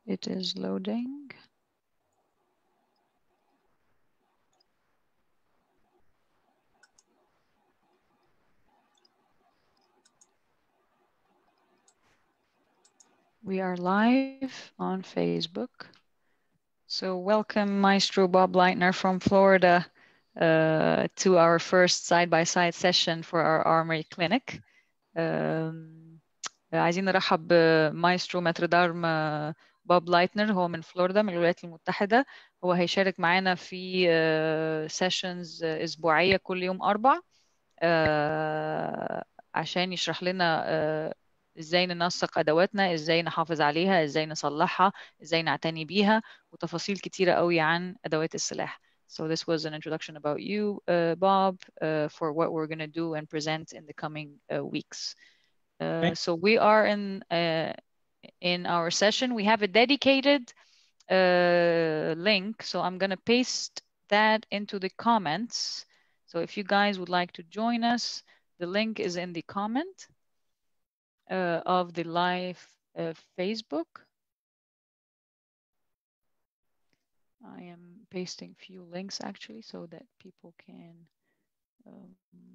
It is loading. We are live on Facebook. So welcome Maestro Bob Leitner from Florida uh, to our first side-by-side session for our Armory Clinic. Um, عايزين نرحب بمايسترو ماترودارم بوب لايتنر هو من فلوريدا من الولايات المتحدة هو هيشارك معانا في سيشنز أسبوعية كل يوم أربع عشان يشرح لنا ازاي ننسق ادواتنا ازاي نحافظ عليها ازاي نصلحها ازاي نعتني بيها وتفاصيل كتيرة قوي عن ادوات السلاح So this was an introduction about you, uh, Bob, uh, for what we're going to do and present in the coming uh, weeks. Uh, so we are in uh, in our session. We have a dedicated uh, link. So I'm going to paste that into the comments. So if you guys would like to join us, the link is in the comment uh, of the live uh, Facebook. I am pasting few links actually so that people can um,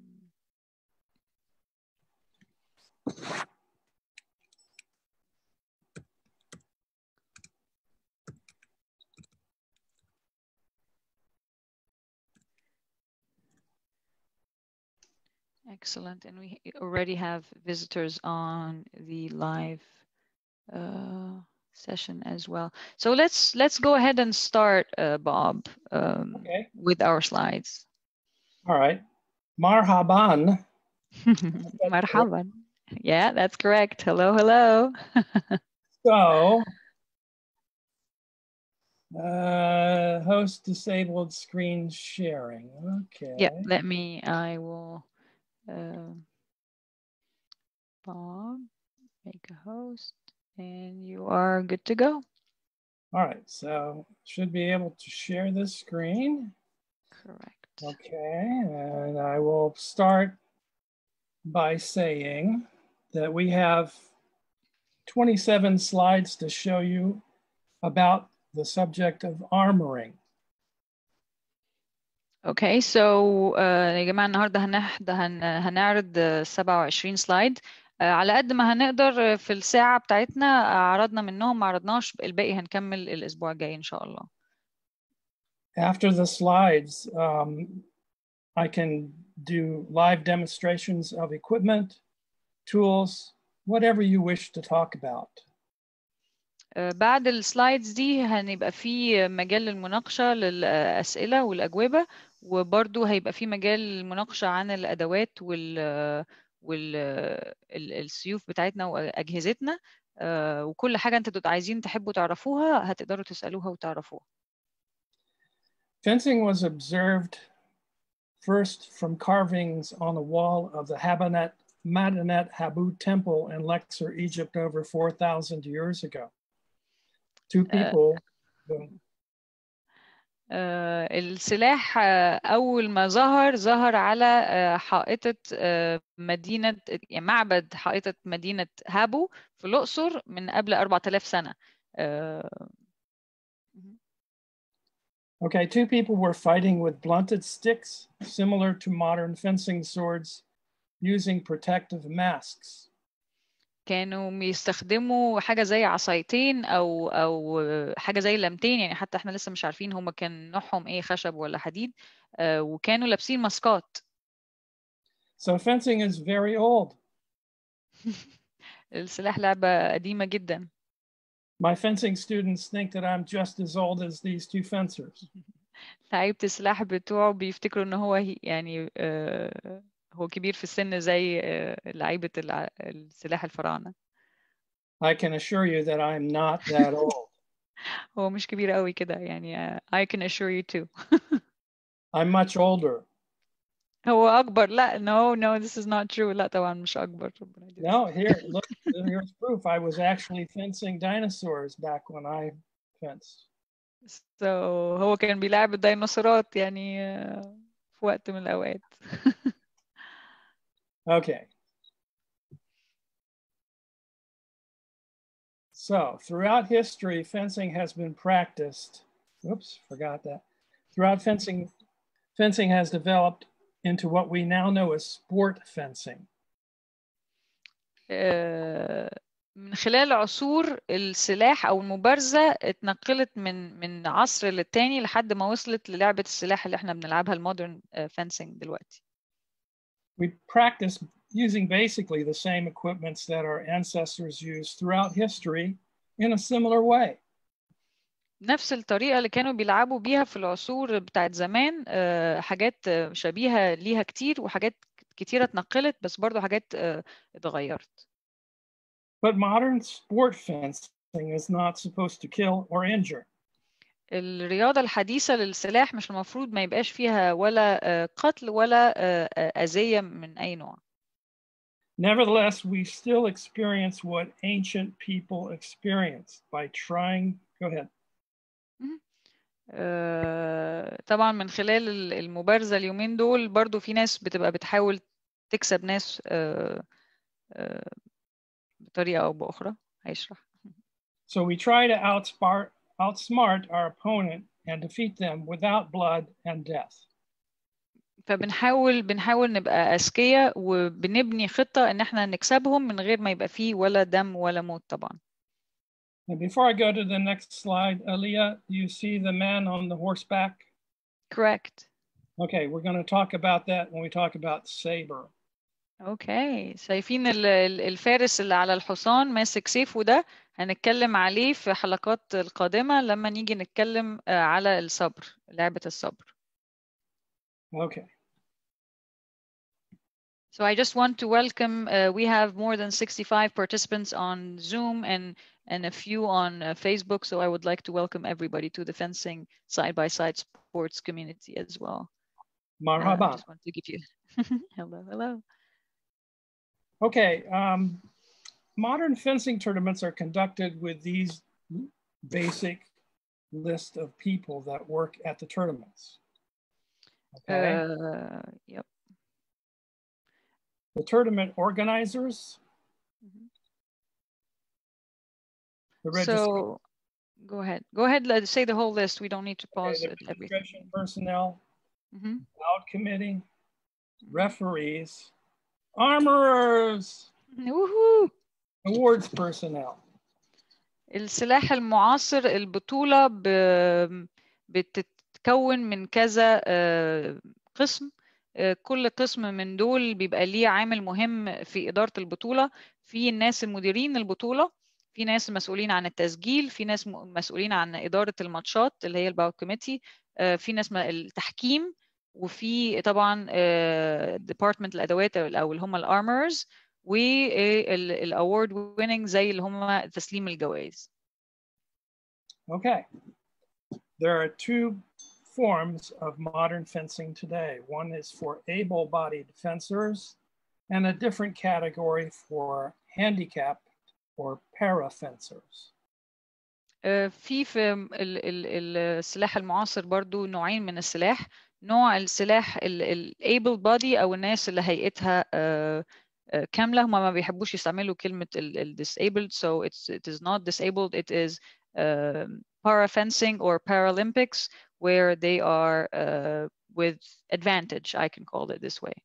Excellent. And we already have visitors on the live uh, session as well. So let's let's go ahead and start, uh, Bob, um, Okay. with our slides. All right. Marhaban. Marhaban. Yeah, that's correct. Hello, hello. So, uh, host disabled screen sharing. Okay. yeah, let me, I will, uh, Bob, make a host, and you are good to go. All right. So, should be able to share this screen. Correct. Okay. And I will start by saying that we have 27 slides to show you about the subject of armoring. اوكي سو يا جماعه النهارده هنحض هن هنعرض آه، 27 سلايد آه، على قد ما هنقدر آه، في الساعه بتاعتنا آه، عرضنا منهم ما عرضناش الباقي هنكمل الاسبوع الجاي ان شاء الله After the slides, um, I can do live demonstrations of equipment, tools, whatever you wish to talk about. آه، بعد السلايدز دي هنبقى في مجال للمناقشه للاسئله والاجوبه وبرضو هيبقى في مجال للمناقشه عن الادوات وال وال ال- السيوف بتاعتنا واجهزتنا آه، وكل حاجه انتوا عايزين تحبوا تعرفوها هتقدروا تسالوها وتعرفوها Fencing was observed first from carvings on the wall of the Habanet Madanet Habu temple in Luxor, Egypt, over 4,000 years ago. Two people, آه، السلاح آه، أول ما ظهر ظهر على آه، حائطة آه، مدينة يعني معبد حائطة مدينة هابو في الأقصر من قبل 4000 سنة آه، okay, two people were fighting with blunted sticks, similar to modern fencing swords, using protective masks. كانوا بيستخدموا حاجة زي عصايتين أو أو حاجة زي لمتين يعني حتى احنا لسه مش عارفين هما كان نوعهم ايه خشب ولا حديد آه، وكانوا لابسين ماسكات So fencing is very old. السلاح لعبة قديمة جدا My fencing students think that I'm just as old as these two fencers. لعيبة السلاح بتوعه بيفتكروا ان هو هي- يعني آه، هو كبير في السن زي آه، لعيبة الع- السلاح الفراعنة I can assure you that I'm not that old. هو مش كبير قوي كده يعني آه، I can assure you too I'm much older. هو أكبر لا no no this is not true لا طبعا مش أكبر ربنا يديله No, here, look, here's proof. I was actually fencing dinosaurs back when I fenced. so هو كان بيلعب الديناصورات يعني آه، في وقت من الأوقات Okay. So throughout history, fencing has been practiced. Oops, forgot that. Throughout fencing, fencing has developed into what we now know as sport fencing. آه، من خلال عصور السلاح او المبارزه اتنقلت من من عصر للتاني لحد ما وصلت للعبه السلاح اللي احنا بنلعبها المودرن فانسينج دلوقتي We practice using basically the same equipments that our ancestors used throughout history in a similar way. نفس الطريقه اللي كانوا بيلعبوا بيها في العصور بتاعت زمان آه، حاجات آه، شبيهه ليها كتير وحاجات كتيره اتنقلت بس برضو حاجات آه، اتغيرت But modern sport fencing is not supposed to kill or injure. الرياضة الحديثة للسلاح مش المفروض ما يبقاش فيها ولا آه، قتل ولا آه، آه، أذية من أي نوع Nevertheless, we still experience what ancient people experienced by trying. Go ahead. آه، طبعا من خلال ال- المبارزة اليومين دول برضو في ناس بتبقى بتحاول تكسب ناس آه، آه، بطريقة أو بأخرى هيشرح So we try to outsmart, outsmart our opponent and defeat them without blood and death. فبنحاول بنحاول نبقى أذكياء وبنبني خطة إن احنا نكسبهم من غير ما يبقى فيه ولا دم ولا موت طبعا And before I go to the next slide, Aliyah, do you see the man on the horseback? correct Okay, we're going to talk about that when we talk about saber. اوكي شايفين ال- ال- الفارس اللي على الحصان ماسك سيفه ده هنتكلم عليه في حلقات القادمة لما نيجي نتكلم آه، على الصبر لعبة الصبر Okay. So I just want to welcome, uh, we have more than 65 participants on Zoom and, and a few on uh, Facebook. So I would like to welcome everybody to the fencing side-by-side sports community as well. Uh, I Marhaba. just want to give you, hello, hello. Okay, um, modern fencing tournaments are conducted with these basic list of people that work at the tournaments. Okay, Uh, yep. the tournament organizers, Mhm. the registration, So go ahead. Go ahead. Let's say the whole list. We don't need to pause the at everything. registration personnel, Mhm. out committee, referees, armorers, Woohoo! awards personnel. السلاح المعاصر البطولة ب- بتتكون من كذا آه، قسم آه، كل قسم من دول بيبقى ليه عامل مهم في إدارة البطولة في الناس المديرين البطولة في ناس مسؤولين عن التسجيل في ناس م- مسؤولين عن إدارة الماتشات اللي هي الباور كوميتي في ناس م- التحكيم وفي طبعا ديبارتمنت الأدوات أو اللي هم الارمرز والأوورد ويننج زي اللي هم تسليم الجوائز Okay. There are two forms of modern fencing today. One is for able bodied fencers, and a different category for handicapped or para fencers. آه، في في ال- ال- السلاح المعاصر برضو نوعين من السلاح نوع السلاح ال able body أو الناس اللي هيئتها آه، آه، كاملة هما ما بيحبوش يستعملوا كلمة ال ال disabled so it's it is not disabled it is um, para fencing or Paralympics where they are uh, with advantage I can call it this way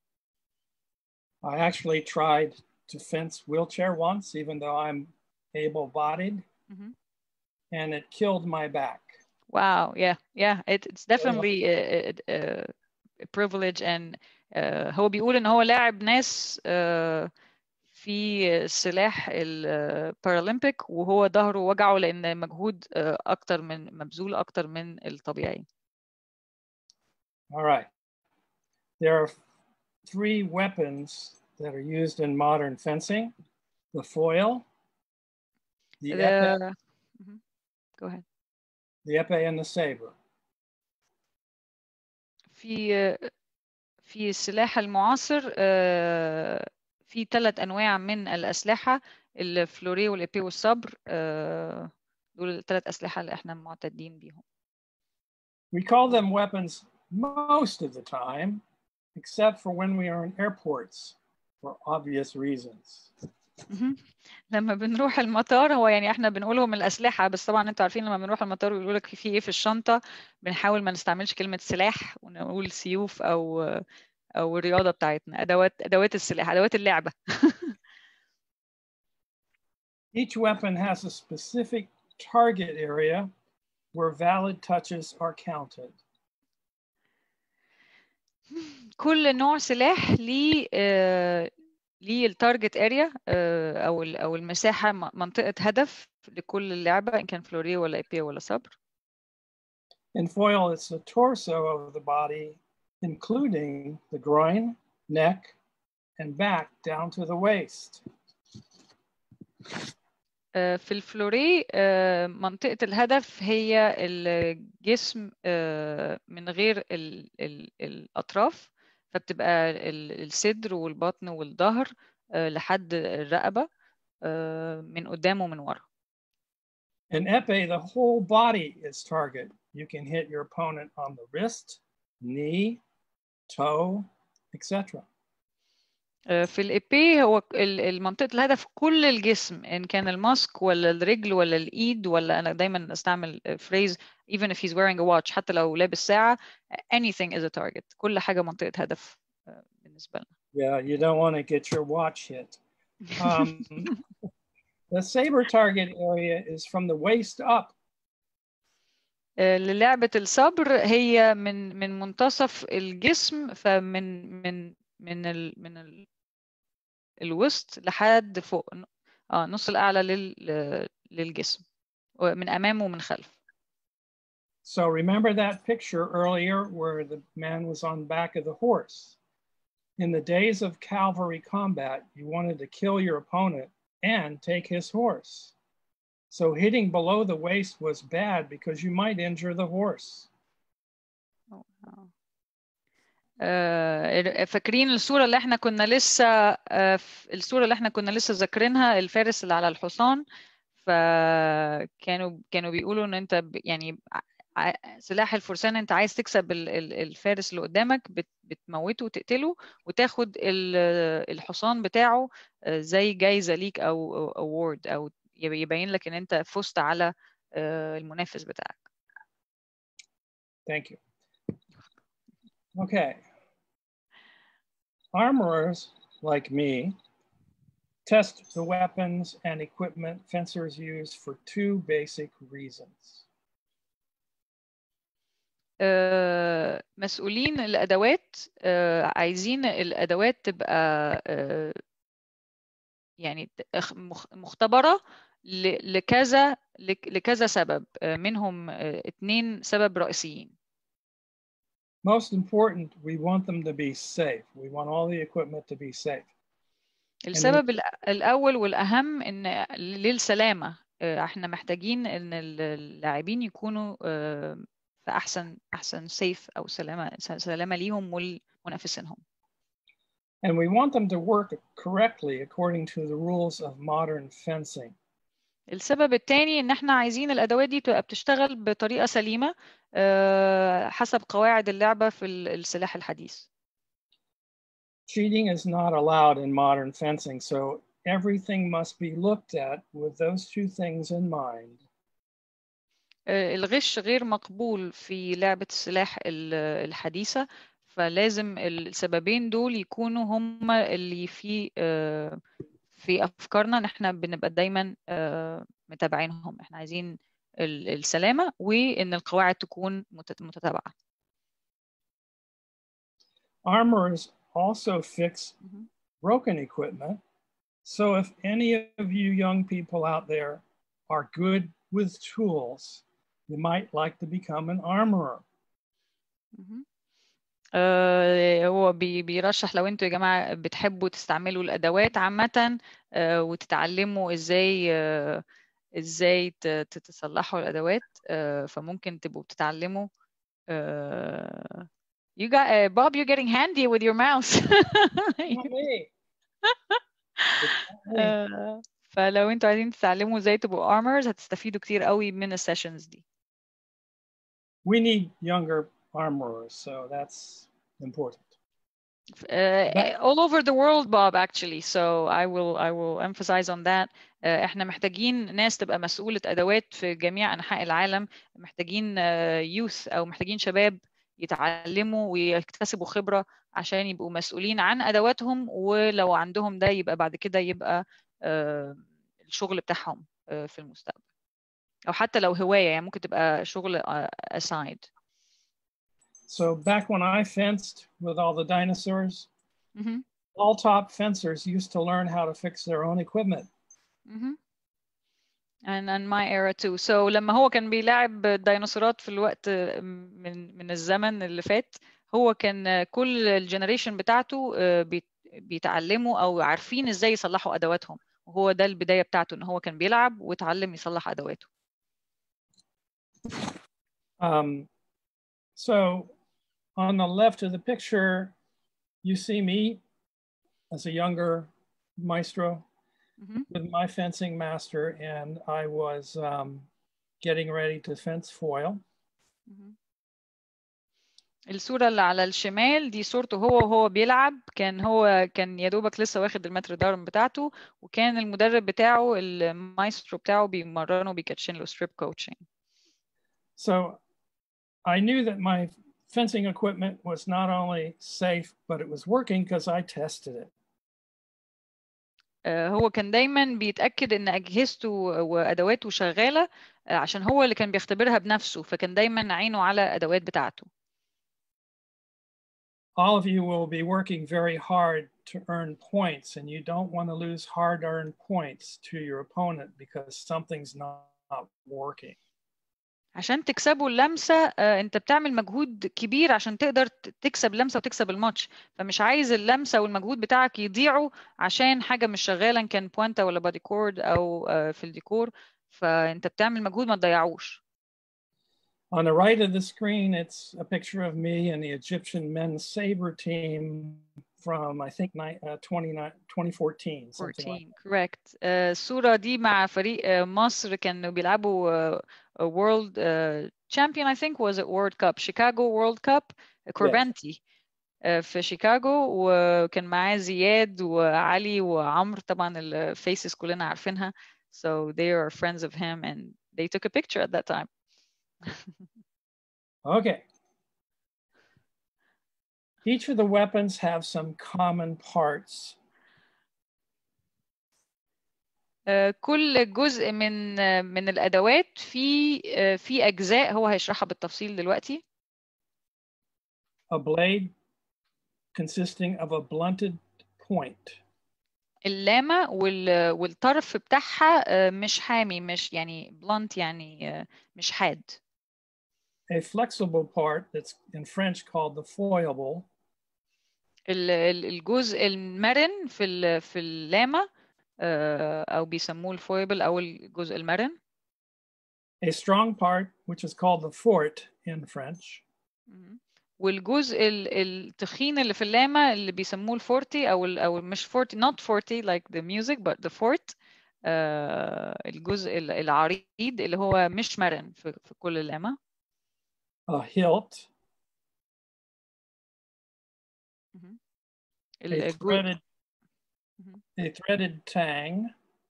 I actually tried to fence wheelchair once, even though I'm able bodied, Mhm. and it killed my back. Wow, yeah, yeah, it, it's definitely a, a, a, a privilege and uh, هو بيقول ان هو لاعب ناس uh, في سلاح البارالمبيك وهو ظهره وجعه لان مجهود uh, اكتر من مبذول اكتر من الطبيعي. All right. There are three weapons that are used in modern fencing the foil, the, epee, The... Mhm. Go ahead. the epee, and the saber. في في السلاح المعاصر uh, في ثلاث انواع من الاسلحه الفلوري والابي والصبر uh, دول الثلاث اسلحه اللي احنا معتدين بيهم. We call them weapons most of the time, except for when we are in airports for obvious reasons. مهم. لما بنروح المطار هو يعني احنا بنقولهم الأسلحة بس طبعا انتوا عارفين لما بنروح المطار ويقولوا لك في ايه في الشنطة بنحاول ما نستعملش كلمة سلاح ونقول سيوف أو أو الرياضة بتاعتنا أدوات أدوات السلاح أدوات اللعبة Each weapon has a specific target area where valid touches are counted. كل نوع سلاح ليه آه، ليه التارجت اريا او ال- او المساحه م- منطقه هدف لكل اللعبه ان كان فلوري ولا ايبي ولا صبر In foil, it's the torso of the body, including the groin, neck, and back down to the waist. آه، في الفلوري آه، منطقه الهدف هي الجسم آه، من غير ال ال الاطراف فبتبقى ال- الصدر والبطن والظهر آه، لحد الرقبه آه، من قدام ومن ورا In epee, the whole body is target. You can hit your opponent on the wrist, knee, toe, etc. آه، في الإيبي هو ال- المنطقة الهدف كل الجسم إن كان الماسك ولا الرجل ولا الإيد ولا أنا دايما أستعمل phrase even if he's wearing a watch حتى لو لابس ساعة anything is a target كل حاجة منطقة هدف آه، بالنسبة لنا Yeah, you don't want to get your watch hit. Um, the saber target area is from the waist up. آه، للعبة الصبر هي من من منتصف الجسم فمن من من ال من ال الوسط لحد فوق اه نص الأعلى لل للجسم من أمام ومن خلف So remember that picture earlier where the man was on back of the horse. In the days of cavalry combat, you wanted to kill your opponent and take his horse. So hitting below the waist was bad because you might injure the horse. آه، فاكرين الصورة اللي احنا كنا لسه آه، ف- الصورة اللي احنا كنا لسه ذاكرينها الفارس اللي على الحصان فكانوا كانوا بيقولوا ان انت ب- يعني ع- ع- سلاح الفرسان انت عايز تكسب ال- ال- الفارس اللي قدامك بت- بتموته وتقتله وتاخد ال- الحصان بتاعه آه، زي جايزة ليك او اوورد او يب- يبين لك ان انت فزت على آه، المنافس بتاعك Thank you. Okay. Armorers, like me, test the weapons and equipment fencers use for two basic reasons. آه، مسؤولين الأدوات آه، عايزين الأدوات تبقى آه، يعني ت- اخ- مخ- مختبرة ل- لكذا لك- لكذا سبب آه، منهم آه، اتنين سبب رئيسيين Most important, we want them to be safe. We want all the equipment to be safe. السبب الأ- الأول والأهم إن للسلامة آه، احنا محتاجين إن ال- اللاعبين يكونوا آه، في أحسن أحسن سيف أو سلامة سلامة ليهم ولمنافسينهم And we want them to work correctly according to the rules of modern fencing. السبب التاني ان احنا عايزين الادوات دي تبقى بتشتغل بطريقه سليمه آه، حسب قواعد اللعبه في ال- السلاح الحديث Cheating is not allowed in modern fencing, so everything must be looked at with those two things in mind. آه، الغش غير مقبول في لعبه السلاح ال- الحديثه فلازم السببين دول يكونوا هما اللي في آه، في افكارنا ان احنا بنبقى دايما آه، متابعينهم احنا عايزين ال- السلامه وان القواعد تكون متت- متتابعه Armorers also fix مهم. broken equipment. So if any of you young people out there are good with tools, you might like to become an armorer. مهم. آه، هو بي- بيرشح لو انتوا يا جماعة بتحبوا تستعملوا الأدوات عامة آه، وتتعلموا ازاي آه، ازاي ت- ت- تصلحوا الأدوات آه، فممكن تبقوا بتتعلموا آه، You got uh, Bob, you're getting handy with your mouse. Not me. It's not me. آه، فلو انتوا عايزين تتعلموا ازاي تبقوا armors هتستفيدوا كتير قوي من السيشنز دي. we need younger armorers, so that's important. Uh, all over the world Bob actually so I will I will emphasize on that uh, احنا محتاجين ناس تبقى مسؤولة أدوات في جميع أنحاء العالم محتاجين uh, youth أو محتاجين شباب يتعلموا ويكتسبوا خبرة عشان يبقوا مسؤولين عن أدواتهم ولو عندهم ده يبقى بعد كده يبقى uh, الشغل بتاعهم uh, في المستقبل أو حتى لو هواية يعني ممكن تبقى شغل uh, aside So back when I fenced with all the dinosaurs, mm-hmm. all top fencers used to learn how to fix their own equipment. Mm-hmm. And and my era too. So لما هو كان بيلعب الديناصورات في الوقت من من الزمن اللي فات هو كان كل الجنريشن بتاعته بيتعلموا او عارفين ازاي يصلحوا ادواتهم وهو ده البدايه بتاعته ان هو كان بيلعب واتعلم يصلح ادواته. Um, so on the left of the picture, you see me as a younger maestro mm-hmm. with my fencing master, and I was um, getting ready to fence foil. Mm-hmm. الصورة اللي على الشمال دي صورته هو وهو بيلعب كان هو كان يا دوبك لسه واخد المتر دارم بتاعته وكان المدرب بتاعه المايسترو بتاعه بيمرنه بيكاتشن له ستريب كوتشنج. So I knew that my fencing equipment was not only safe, but it was working because I tested it. هو كان دايما بيتأكد ان اجهزته وادواته شغالة عشان هو اللي كان بيختبرها بنفسه فكان دايما عينه على ادوات بتاعته. All of you will be working very hard to earn points and you don't want to lose hard-earned points to your opponent because something's not working. عشان تكسبوا اللمسة انت بتعمل مجهود كبير عشان تقدر تكسب لمسة وتكسب الماتش فمش عايز اللمسة والمجهود بتاعك يضيعوا عشان حاجة مش شغالة ان كان بوانتا ولا بادي كورد او في الديكور فانت بتعمل مجهود ما تضيعوش On the right of the screen, it's a picture of me and the Egyptian men's saber team from, I think, uh, 20, 2014. 14 like correct الصورة دي مع فريق مصر كانوا بيلعبوا a world uh, champion I think was it World Cup Chicago World Cup كوربانتي uh, في شيكاغو وكان معاه زياد وعلي وعمرو طبعا الفيسز كلنا عارفينها so they are friends of him and they took a picture at that time okay each of the weapons have some common parts كل جزء من من الادوات في في اجزاء هو هيشرحها بالتفصيل دلوقتي a blade consisting of a blunted point اللامة وال والطرف بتاعها مش حامي مش يعني blunt يعني مش حاد a flexible part that's in French called the foible الجزء المرن في ال في اللامة او بيسموه الفويبل او الجزء المرن a strong part which is called the fort in French والجزء التخين اللي في اللامة اللي بيسموه الفورتي او ال او مش فورتي not forty like the music but the fort uh, الجزء العريض اللي هو مش مرن في, في كل اللامة a hilt a threaded a threaded tang.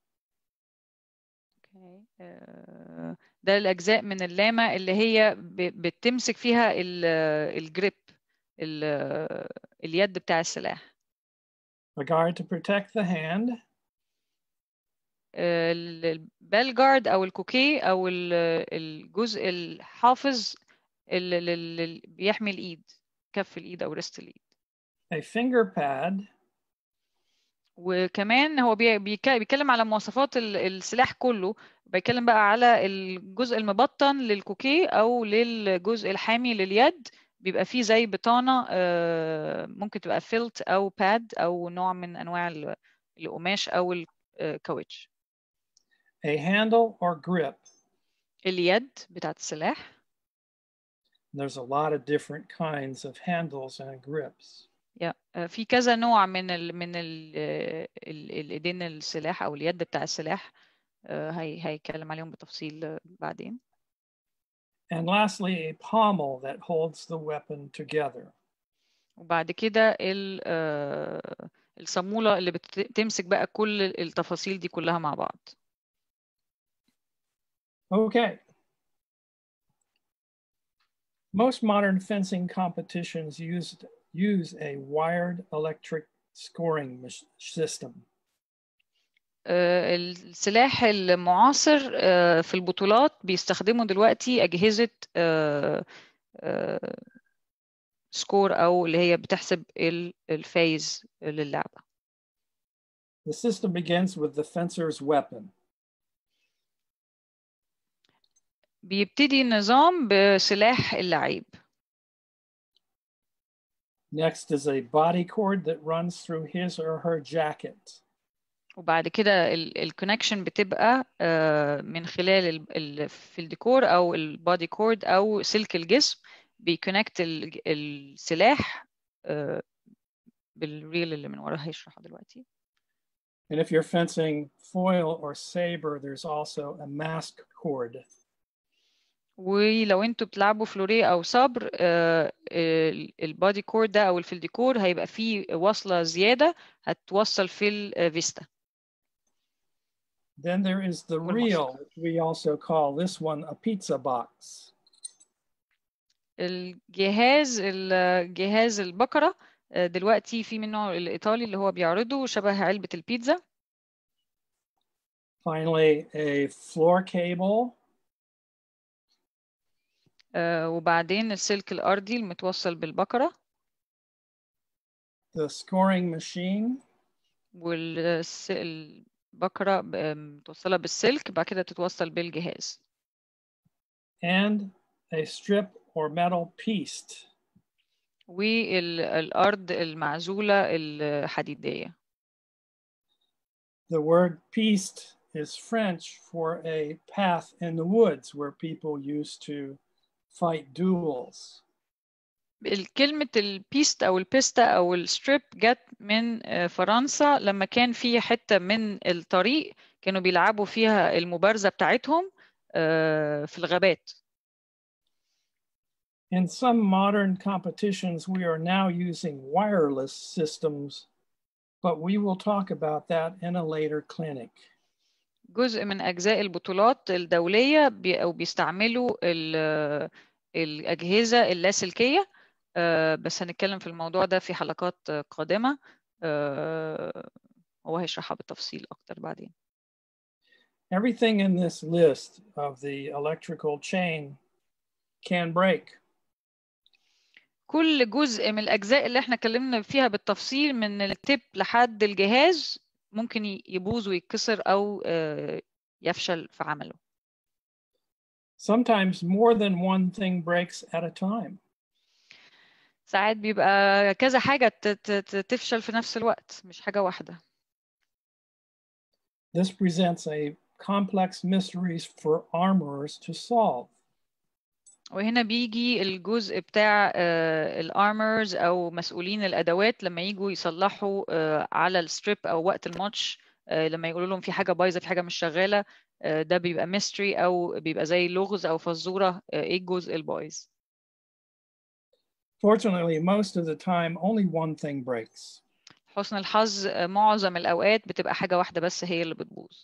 Okay. Uh, ده الأجزاء من اللامة اللي هي بتمسك فيها الجريب اليد بتاع السلاح. A guard to protect the hand. البال جارد أو الكوكي أو الجزء الحافظ اللي بيحمي الإيد كف الإيد أو ريست الإيد. A finger pad. وكمان هو بيتكلم على مواصفات السلاح كله بيتكلم بقى على الجزء المبطن للكوكي او للجزء الحامي لليد بيبقى فيه زي بطانة ممكن تبقى فيلت او باد او نوع من انواع القماش او الكاوتش A handle or grip. اليد بتاعت السلاح There's a lot of different kinds of handles and grips. yeah. في كذا نوع من ال من ال ال الايدين السلاح او اليد بتاع السلاح هي هيتكلم عليهم بتفصيل بعدين And lastly, a pommel that holds the weapon together. وبعد كده ال- آه، الصامولة اللي بتمسك بقى كل التفاصيل دي كلها مع بعض Okay. Most modern fencing competitions use, use a wired electric scoring mach- system. آه، السلاح المعاصر آه، في البطولات بيستخدموا دلوقتي أجهزة آه، آه، سكور أو اللي هي بتحسب ال- الفايز للعبة The system begins with the fencer's weapon. بيبتدي النظام بسلاح اللعيب Next is a body cord that runs through his or her jacket. وبعد كده الكونكشن بتبقى آه، من خلال ال- ال- في الديكور او البادي كورد او سلك الجسم بيكونكت ال- السلاح آه، بالريل اللي من وراها هيشرحه دلوقتي And if you're fencing foil or saber, there's also a mask cord. ولو انتوا بتلعبوا فلوريه او صبر آه، ال- البادي كورد ده او في الديكور هيبقى فيه وصلة زيادة هتوصل في الفيستا Then there is the والمشط. reel, which we also call this one a pizza box. الجهاز الجهاز البقرة آه، دلوقتي في منه الإيطالي اللي هو بيعرضه شبه علبة البيتزا Finally, a floor cable, آه، وبعدين السلك الأرضي المتوصل بالبقرة the scoring machine, والبقرة متوصلة بالسلك بعد كده تتوصل بالجهاز and a strip or metal piece. والأرض المعزولة الحديدية The word piste is French for a path in the woods where people used to fight duels. كلمة البيست أو البيستا أو الستريب جت من آه، فرنسا لما كان في حتة من الطريق كانوا بيلعبوا فيها المبارزة بتاعتهم آه، في الغابات In some modern competitions, we are now using wireless systems, but we will talk about that in a later clinic. جزء من أجزاء البطولات الدولية بي أو بيستعملوا ال- الأجهزة اللاسلكية آه، بس هنتكلم في الموضوع ده في حلقات قادمة آه، هو هيشرحها بالتفصيل أكتر بعدين Everything in this list of the electrical chain can break. كل جزء من الأجزاء اللي احنا اتكلمنا فيها بالتفصيل من التip لحد الجهاز ممكن ي- يبوظ ويتكسر أو آه، يفشل في عمله Sometimes more than one thing breaks at a time. ساعات بيبقى كذا حاجة ت- ت- ت- تفشل في نفس الوقت مش حاجة واحدة This presents a complex mysteries for armorers to solve. وهنا بيجي الجزء بتاع الارمرز او مسؤولين الادوات لما يجوا يصلحوا آه، على الستريب او وقت الماتش آه، لما يقولوا لهم في حاجه بايظه في حاجه مش شغاله آه، ده بيبقى ميستري او بيبقى زي لغز او فزوره آه، ايه الجزء البايظ Fortunately, most of the time, only one thing breaks. حسن الحظ آه، معظم الاوقات بتبقى حاجه واحده بس هي اللي بتبوظ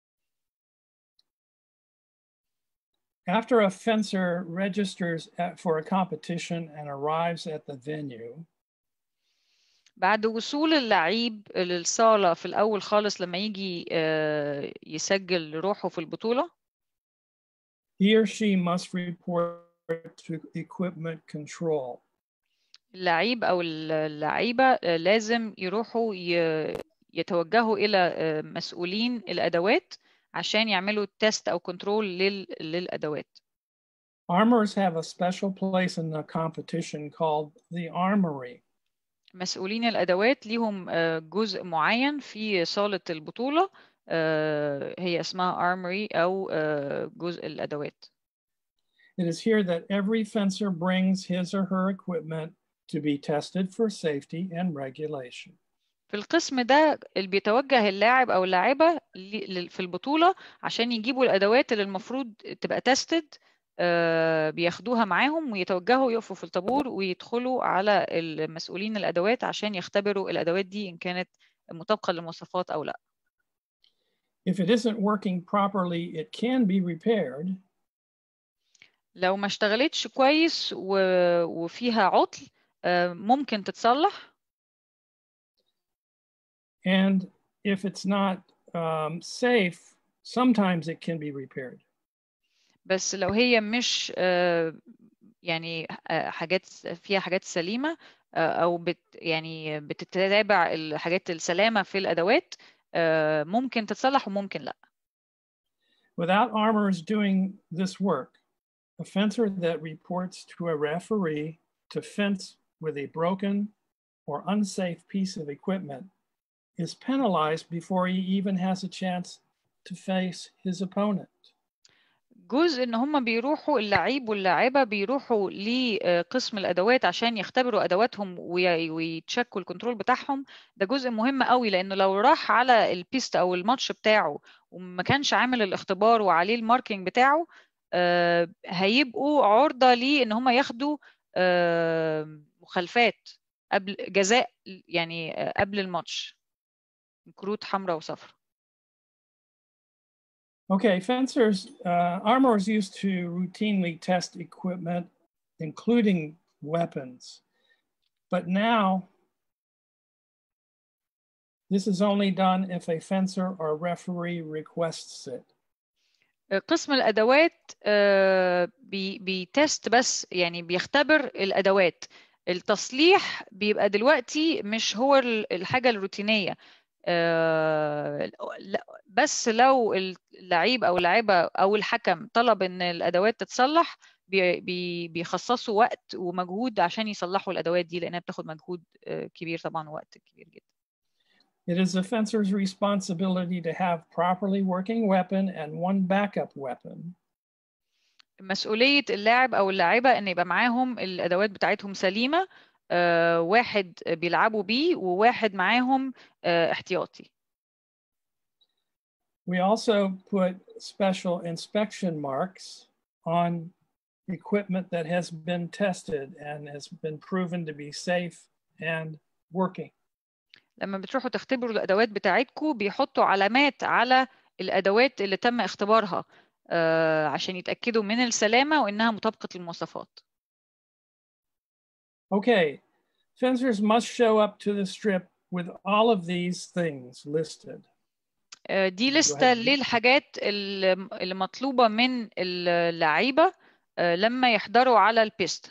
After a fencer registers at, for a competition and arrives at the venue, بعد وصول اللعيب للصالة في الأول خالص لما يجي آه، يسجل روحه في البطولة he or she must report to equipment control. اللعيب أو اللعيبة آه، لازم يروحوا ي- يتوجهوا إلى آه، مسؤولين الأدوات عشان يعملوا تيست أو كنترول للأدوات Armorers have a special place in the competition called the armory. مسؤولين الأدوات ليهم آه، جزء معين في صالة البطولة آه، هي اسمها armory أو آه، جزء الأدوات It is here that every fencer brings his or her equipment to be tested for safety and regulation. في القسم ده اللي بيتوجه اللاعب او اللاعبه ل- ل- في البطوله عشان يجيبوا الادوات اللي المفروض تبقى تستد آه، بياخدوها معاهم ويتوجهوا يقفوا في الطابور ويدخلوا على المسؤولين الأدوات عشان يختبروا الأدوات دي إن كانت مطابقة للمواصفات أو لا. If it isn't working properly, it can be repaired. لو ما اشتغلتش كويس و- وفيها عطل آه، ممكن تتصلح And if it's not um, safe, sometimes it can be repaired. بس لو هي مش آه، يعني آه، حاجات فيها حاجات سليمة آه، أو بت يعني بتتابع الحاجات السلامة في الأدوات آه، ممكن تتصلح وممكن لا. Without armors doing this work, a fencer that reports to a referee to fence with a broken or unsafe piece of equipment is penalized before he even has a chance to face his opponent. جزء ان هم بيروحوا اللعيب واللاعبه بيروحوا لقسم الادوات عشان يختبروا ادواتهم وي- ويتشكوا الكنترول بتاعهم ده جزء مهم قوي لانه لو راح على البيست او الماتش بتاعه وما كانش عامل الاختبار وعليه الماركينج بتاعه آه، هيبقوا عرضه ليه ان هم ياخدوا آه، مخالفات قبل جزاء يعني آه، قبل الماتش كروت حمراء وصفراء Okay, fencers, uh, armors used to routinely test equipment, including weapons. But now, this is only done if a fencer or referee requests it. قسم الادوات آه، بي بيتست بس يعني بيختبر الادوات التصليح بيبقى دلوقتي مش هو ال- الحاجه الروتينيه آه، لا- بس لو اللعيب او اللاعبه او الحكم طلب ان الادوات تتصلح بي- بي- بيخصصوا وقت ومجهود عشان يصلحوا الادوات دي لانها بتاخد مجهود آه، كبير طبعا ووقت كبير جدا It is the fencer's responsibility to have properly working weapon and one backup weapon. مسؤولية اللاعب أو اللاعبة إن يبقى معاهم الأدوات بتاعتهم سليمة آه، واحد بيلعبوا بيه وواحد معاهم آه، احتياطي We also put special inspection marks on equipment that has been tested and has been proven to be safe and working. لما بتروحوا تختبروا الأدوات بتاعتكم بيحطوا علامات على الأدوات اللي تم اختبارها آه، عشان يتأكدوا من السلامة وإنها مطابقة للمواصفات Okay, fencers must show up to the strip with all of these things listed. آه، دي Go لستة ahead. للحاجات اللي اللي مطلوبة من اللعيبة آه، لما يحضروا على البيست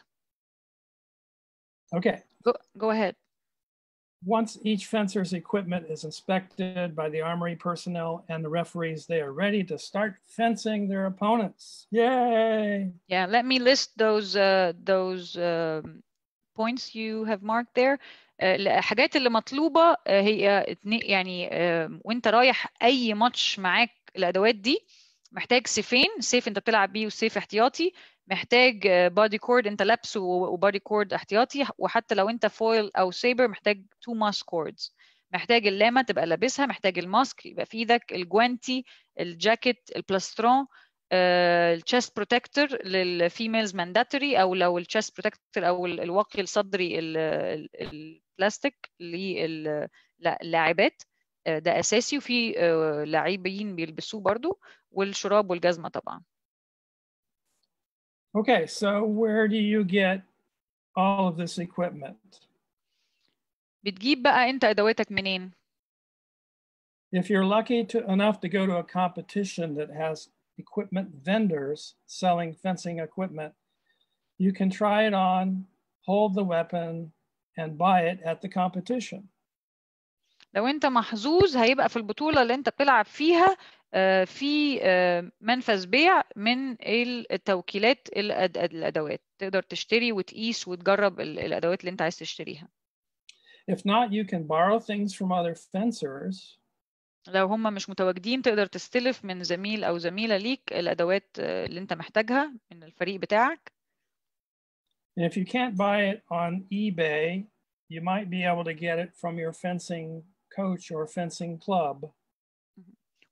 Okay, go, go ahead once each fencer's equipment is inspected by the armory personnel and the referees, they are ready to start fencing their opponents. Yay! Yeah, let me list those uh, those um, points you have marked there. آه، الحاجات اللي مطلوبة آه، هي اتنين- يعني آه، وانت رايح اي ماتش معاك الادوات دي محتاج سيفين سيف انت بتلعب بيه وسيف احتياطي محتاج بادي كورد انت لابسه وبادي كورد احتياطي وحتى لو انت فويل او سيبر محتاج تو ماسك كوردز محتاج اللامة تبقى لابسها محتاج الماسك يبقى في ايدك الجوانتي الجاكيت البلاسترون التشست بروتكتور للفيميلز مانداتوري او لو التشست بروتكتور او ال- الواقي الصدري ال- ال- البلاستيك للاعبات آه، ده اساسي وفي آه، لاعبين بيلبسوه برضو والشراب والجزمه طبعا Okay, so where do you get all of this equipment? بتجيب بقى انت ادواتك منين If you're lucky to, enough to go to a competition that has equipment vendors selling fencing equipment, you can try it on, hold the weapon, and buy it at the competition. لو انت محظوظ هيبقى في البطوله اللي انت بتلعب فيها آه، في آه، منفذ بيع من التوكيلات الأد- الادوات تقدر تشتري وتقيس وتجرب ال- الادوات اللي انت عايز تشتريها If not, you can borrow things from other fencers لو هم مش متواجدين تقدر تستلف من زميل او زميله ليك الادوات آه، اللي انت محتاجها من الفريق بتاعك And if you can't buy it on eBay, you might be able to get it from your fencing coach or fencing club.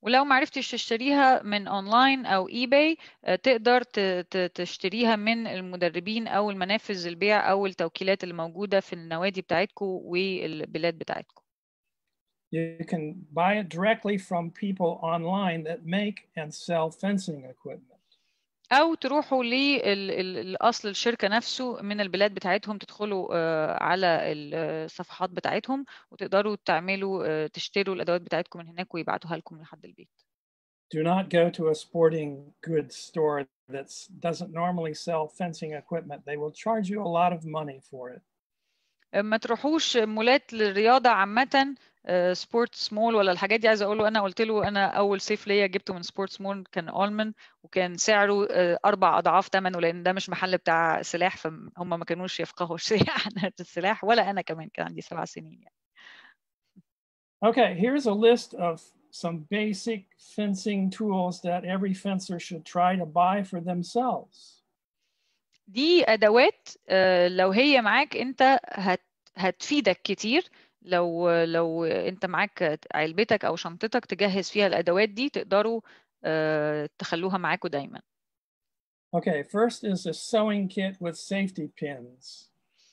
ولو ما عرفتش تشتريها من اونلاين او اي باي تقدر تشتريها من المدربين او المنافذ البيع او التوكيلات اللي موجوده في النوادي بتاعتكم والبلاد بتاعتكم You can buy it directly from people online that make and sell fencing equipment. او تروحوا للاصل الشركه نفسه من البلاد بتاعتهم تدخلوا على الصفحات بتاعتهم وتقدروا تعملوا تشتروا الادوات بتاعتكم من هناك ويبعتوها لكم لحد البيت Do not go to a sporting goods store that doesn't normally sell fencing equipment. They will charge you a lot of money for it. ما تروحوش مولات للرياضه عامه سبورت سمول ولا الحاجات دي عايزه اقول له انا قلت له انا اول صيف ليا جبته من سبورت سمول كان اولمن وكان سعره اربع اضعاف ثمنه لان ده مش محل بتاع سلاح فهم ما كانوش يفقهوا شيء عن السلاح ولا انا كمان كان عندي سبع سنين يعني. Okay, here's a list of some basic fencing tools that every fencer should try to buy for themselves. دي ادوات لو هي معاك انت هت هتفيدك كتير لو لو انت معاك علبتك او شنطتك تجهز فيها الادوات دي تقدروا تخلوها معاكم دايما Okay, first is a sewing kit with safety pins.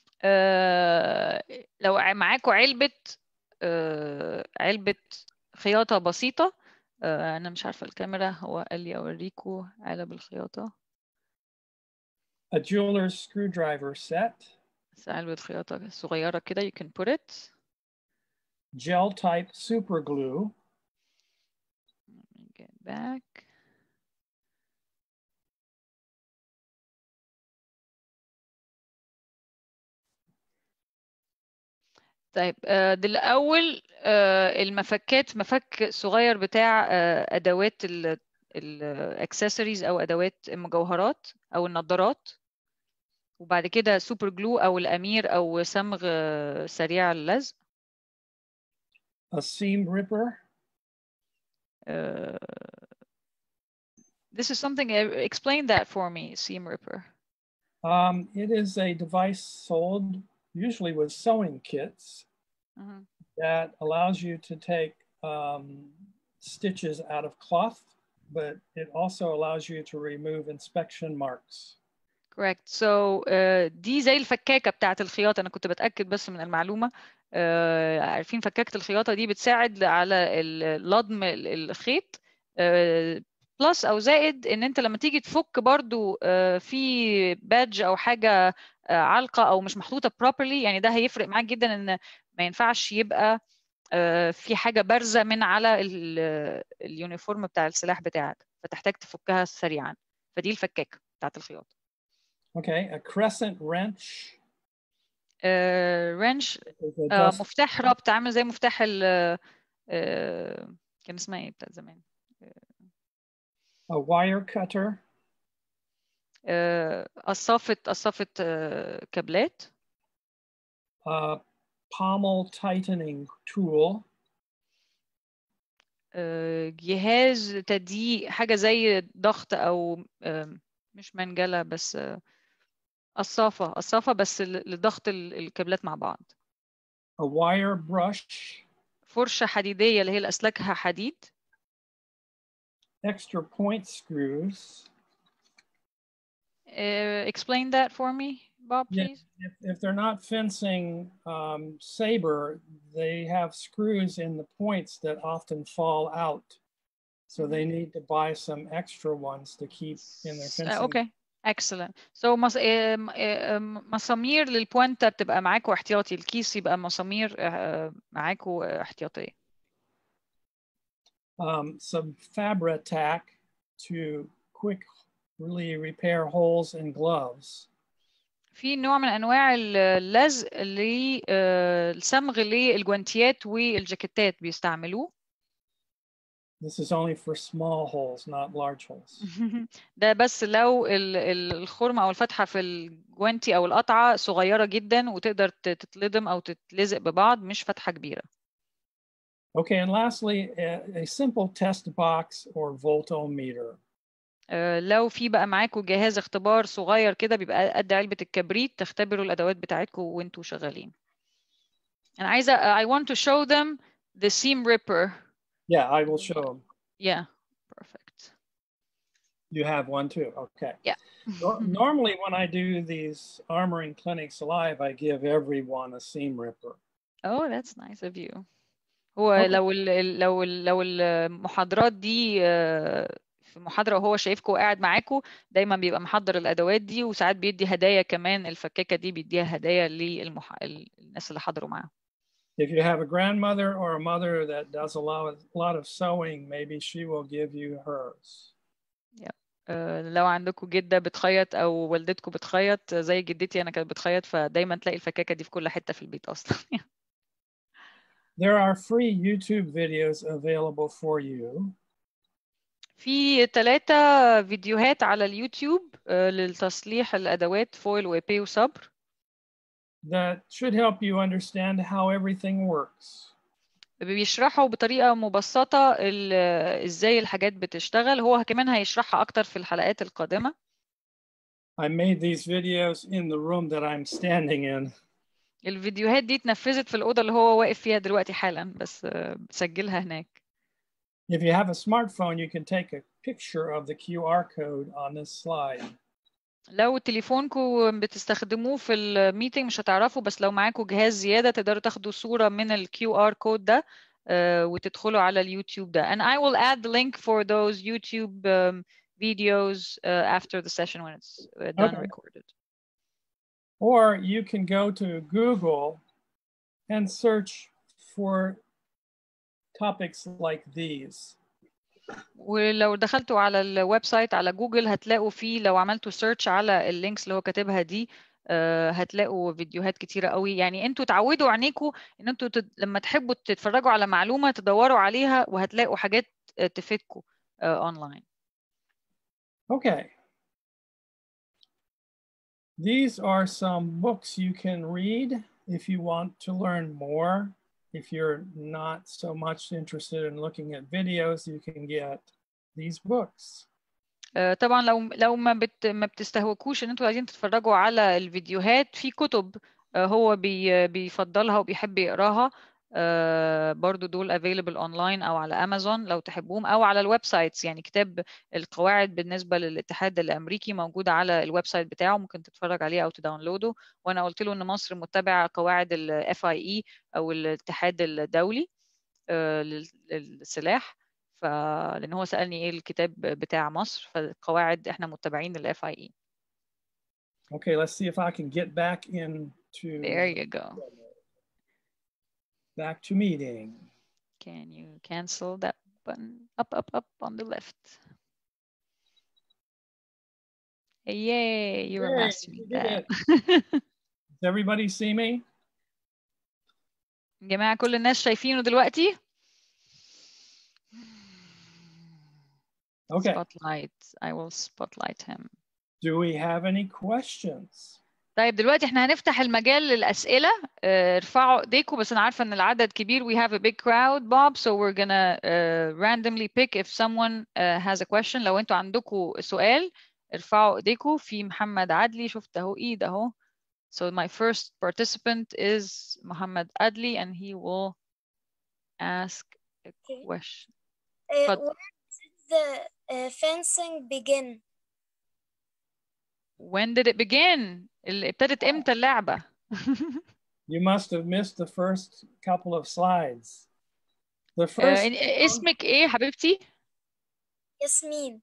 لو معاكم علبة علبة خياطة بسيطة أنا مش عارفة الكاميرا هو قال لي أوريكم علب الخياطة A jeweler's screwdriver set. علبة خياطة صغيرة كده you can put it gel type super glue. Let me get back. طيب ده الأول المفكات مفك صغير بتاع أدوات الأكسسوارز أو أدوات المجوهرات أو النظارات وبعد كده سوبر جلو أو الأمير أو صمغ سريع اللزق a seam ripper? Uh, this is something, explain that for me, seam ripper. Um, it is a device sold usually with sewing kits uh -huh. that allows you to take um, stitches out of cloth, but it also allows you to remove inspection marks. Correct. So uh, دي زي الفكاكة بتاعت الخياطة أنا كنت بتأكد بس من المعلومة uh, عارفين فكاكة الخياطة دي بتساعد على لضم الخيط بلس uh, أو زائد إن أنت لما تيجي تفك برضو في بادج أو حاجة علقة أو مش محطوطة properly يعني ده هيفرق معاك جدا إن ما ينفعش يبقى في حاجة بارزة من على اليونيفورم بتاع السلاح بتاعك فتحتاج تفكها سريعا فدي الفكاكة بتاعت الخياطة Okay, a crescent wrench. Uh, wrench uh, مفتاح ربط عامل زي مفتاح ال uh, كان اسمها ايه بتاع زمان؟ A wire cutter. قصافة قصافة كابلات. A pommel tightening tool. جهاز تضييق حاجة زي ضغط أو مش منجلة بس قصافة قصافة بس لضغط الكابلات مع بعض A wire brush. فرشة حديدية اللي هي الأسلاكها حديد Extra point screws. Uh, explain that for me, Bob, please. Yeah, if, if they're not fencing um, saber, they have screws in the points that often fall out. So they need to buy some extra ones to keep in their fencing. Uh, okay. excellent so مص... مسامير للبوينتا بتبقى معاكوا احتياطي الكيس يبقى مسامير معاكوا احتياطية um, some Fabra tack to quickly repair holes in gloves. في نوع من انواع اللزق للصمغ للجوانتيات والجاكيتات بيستعملوه This is only for small holes, not large holes. ده بس لو الخرمة أو الفتحة في الجوانتي أو القطعة صغيرة جدا وتقدر تتلضم أو تتلزق ببعض مش فتحة كبيرة. Okay, and lastly, a, a simple test box or voltometer. لو في بقى معاكم جهاز اختبار صغير كده بيبقى قد علبة الكبريت تختبروا الأدوات بتاعتكم وانتوا شغالين. أنا عايزة I want to show them the seam ripper. Yeah, I will show them. Yeah, perfect. You have one too. Okay. Yeah. Nor- Normally, when I do these armoring clinics live, I give everyone a seam ripper. Oh, that's nice of you. هو Okay. لو ال ال- لو ال لو المحاضرات دي آه، في محاضرة وهو شايفكم قاعد معاكم دايما بيبقى محضر الأدوات دي وساعات بيدي هدايا كمان الفكاكة دي بيديها هدايا للمح... الناس اللي حضروا معاه. If you have a grandmother or a mother that does a lot of, lot of sewing, maybe she will give you hers. آه، لو عندكم جدة بتخيط أو والدتكم بتخيط زي جدتي أنا كانت بتخيط فدايما تلاقي الفكاكة دي في كل حتة في البيت أصلا There are free YouTube videos available for you. في ثلاثة فيديوهات على اليوتيوب آه، للتصليح الأدوات فويل وإيبي وصبر that should help you understand how everything works. بيشرحوا بطريقة مبسطة ال- ازاي الحاجات بتشتغل هو كمان هيشرحها أكتر في الحلقات القادمة I made these videos in the room that I'm standing in. الفيديوهات دي اتنفذت في الأوضة اللي هو واقف فيها دلوقتي حالا بس آه، بسجلها هناك If you have a smartphone, you can take a picture of the QR code on this slide. لو تليفونكم بتستخدموه في الميتنج مش هتعرفوا بس لو معاكم جهاز زيادة تقدروا تاخدوا صورة من ال QR code ده آه، وتدخلوا على اليوتيوب ده and I will add the link for those YouTube um, videos uh, after the session when it's uh, done Okay. recorded Or you can go to Google and search for topics like these. ولو دخلتوا على الويب سايت على جوجل هتلاقوا فيه لو عملتوا سيرش على اللينكس اللي هو كاتبها دي آه، هتلاقوا فيديوهات كتيرة قوي يعني انتوا تعودوا عينيكوا ان انتوا تد... لما تحبوا تتفرجوا على معلومة تدوروا عليها وهتلاقوا حاجات آه، تفيدكوا اونلاين Okay. These are some books you can read if you want to learn more. If you're not so much interested in looking at videos, you can get these books. آه، طبعا لو لو ما بت ما بتستهوكوش ان انتوا عايزين تتفرجوا على الفيديوهات في كتب آه، هو بي بيفضلها وبيحب يقراها آه، برضو دول available online او على امازون لو تحبوهم او على الويب سايتس يعني كتاب القواعد بالنسبه للاتحاد الامريكي موجود على الويب سايت بتاعه ممكن تتفرج عليه او تداونلوده وانا قلت له ان مصر متبعه قواعد ال FIE او الاتحاد الدولي آه، لل- للسلاح ف لان هو سالني ايه الكتاب بتاع مصر فالقواعد احنا متبعين ال FIE Okay, let's see if I can get back into there you go back to meeting. can you cancel that button up up up on the left yay you're Yay, mastering you did that Does everybody see me? جماعة كل الناس شايفينه دلوقتي Okay. spotlight I will spotlight him Do we have any questions? طيب دلوقتي احنا هنفتح المجال للأسئلة اه، ارفعوا ايديكم بس انا عارفة ان العدد كبير we have a big crowd Bob so we're gonna uh, randomly pick if someone uh, has a question لو انتوا عندكم سؤال ارفعوا ايديكم في محمد عدلي شفت اهو ايد اهو so my first participant is محمد عدلي and he will ask a Okay. question Uh, اتفضل. where did the uh, fencing begin? when did it begin ال- ابتدت امتى اللعبة You must have missed the first couple of slides. The اه، first ان- اسمك ايه حبيبتي Yasmin.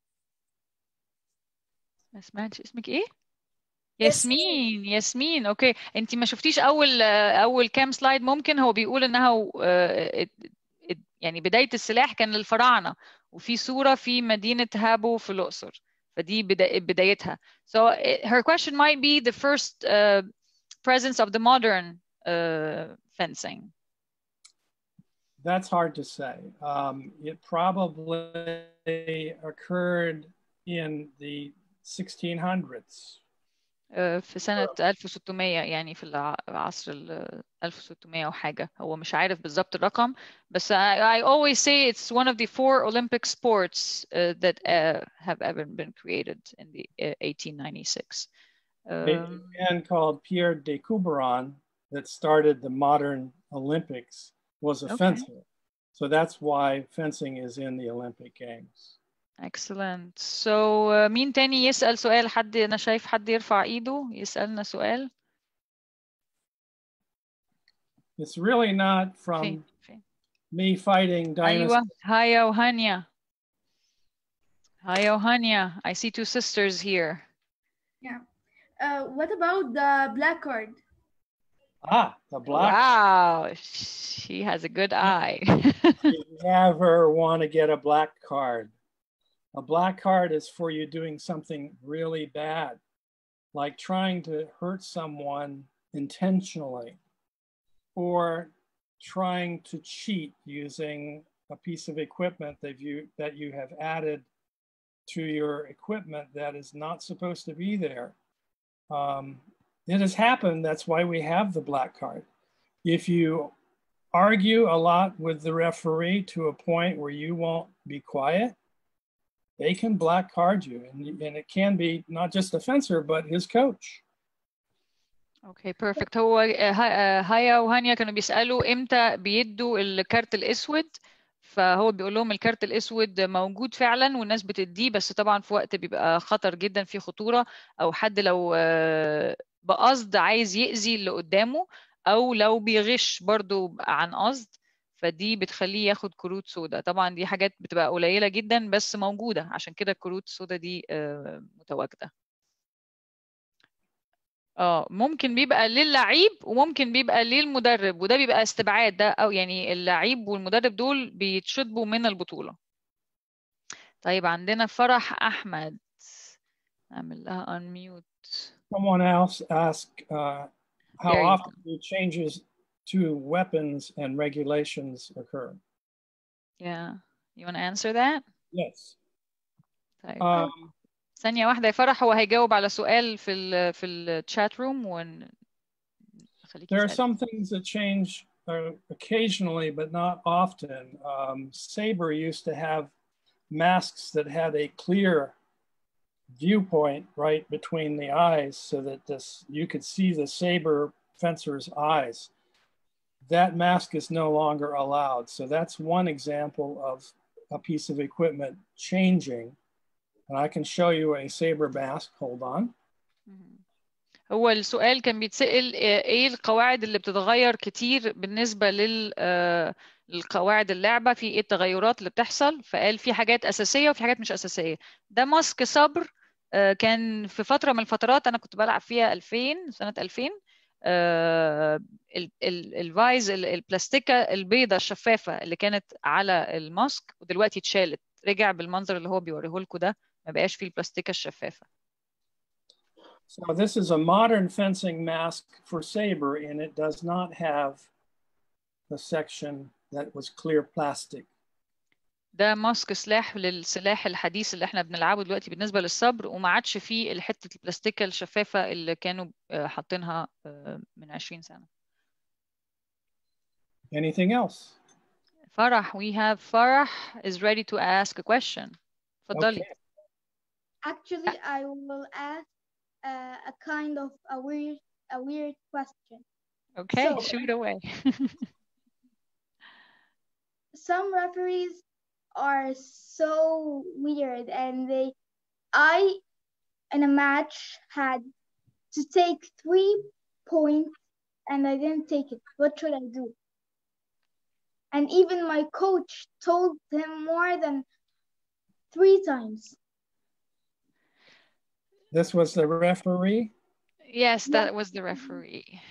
ما سمعتش اسمك ايه ياسمين. ياسمين ياسمين اوكي انت ما شفتيش اول اول كام سلايد ممكن هو بيقول انها آه، ات- ات- يعني بداية السلاح كان للفراعنة وفي صورة في مدينة هابو في الأقصر فدي بدا- بدايتها so it- her question might be the first uh, presence of the modern uh, fencing That's hard to say. Um, it probably occurred in the 1600s. آه، في سنة 1600 يعني في الع- العصر ال 1600 أو حاجة هو مش عارف بالظبط الرقم بس I, I always say it's one of the four Olympic sports uh, that uh, have ever been created in the uh, 1896 A um, man called Pierre de Coubertin that started the modern Olympics was a Okay. fencer. So that's why fencing is in the Olympic Games. excellent so uh, مين تاني يسأل سؤال حد أنا شايف حد يرفع إيده يسألنا سؤال It's really not فين from فين me fighting dinosaurs. أيوة هيا وهانيا هيا وهانيا I see two sisters here Yeah. Uh, what about the black card? Ah, the black. wow she has a good eye You never want to get a black card. A black card is for you doing something really bad, like trying to hurt someone intentionally or trying to cheat using a piece of equipment that you that you have added to your equipment that is not supposed to be there. Um, it has happened. That's why we have the black card. If you argue a lot with the referee to a point where you won't be quiet, they can black card you. And, and it can be not just the fencer, but his coach. اوكي بيرفكت هو آه، ه- آه، هيا وهانيا كانوا بيسألوا امتى بيدوا الكارت الاسود فهو بيقول لهم الكارت الاسود موجود فعلا والناس بتديه بس طبعا في وقت بيبقى خطر جدا فيه خطورة او حد لو آه، بقصد عايز يأذي اللي قدامه او لو بيغش برضو عن قصد فدي بتخليه ياخد كروت سودا طبعا دي حاجات بتبقى قليلة جدا بس موجودة عشان كده الكروت السودا دي آه، متواجدة اه ممكن بيبقى للعيب وممكن بيبقى للمدرب وده بيبقى استبعاد ده او يعني اللعيب والمدرب دول بيتشطبوا من البطولة طيب عندنا فرح احمد نعمل لها unmute Someone else asked uh, how There you often do changes to weapons and regulations occur? yeah you want to answer that Yes. طيب Um, ثانية واحدة يا فرح هو هيجاوب على سؤال في ال في الشات روم ون خليك There are يسأل some things that change uh, occasionally, but not often. Um, Sabre used to have masks that had a clear viewpoint right between the eyes so that this you could see the saber fencer's eyes. That mask is no longer allowed. So that's one example of a piece of equipment changing. And I can show you a saber mask. Hold on. مهم. هو السؤال كان بيتسأل آه، ايه القواعد اللي بتتغير كتير بالنسبة لل آه، للقواعد اللعبة في ايه التغيرات اللي بتحصل فقال في حاجات أساسية وفي حاجات مش أساسية ده ماسك صبر آه، كان في فترة من الفترات أنا كنت بلعب فيها 2000 سنة 2000 آه، ال- ال- الفايز ال- البلاستيكة البيضة الشفافة اللي كانت على الماسك ودلوقتي اتشالت رجع بالمنظر اللي هو بيوريه لكم ده ما بقاش فيه البلاستيكة الشفافة So this is a modern fencing mask for saber, and it does not have the section that was clear plastic. ده ماسك سلاح للسلاح الحديث اللي احنا بنلعبه دلوقتي بالنسبة للصبر وما عادش فيه الحتة البلاستيكة الشفافة اللي كانوا آه، حاطينها آه، من 20 سنة Anything else? فرح we have فرح is ready to ask a question اتفضلي Okay. Actually, I will ask uh, a kind of a weird, a weird question. okay So- shoot away Some referees are so weird, and they, I, in a match, had to take three points, and I didn't take it. What should I do? And even my coach told him more than three times. This was the referee. yes Yeah. that was the referee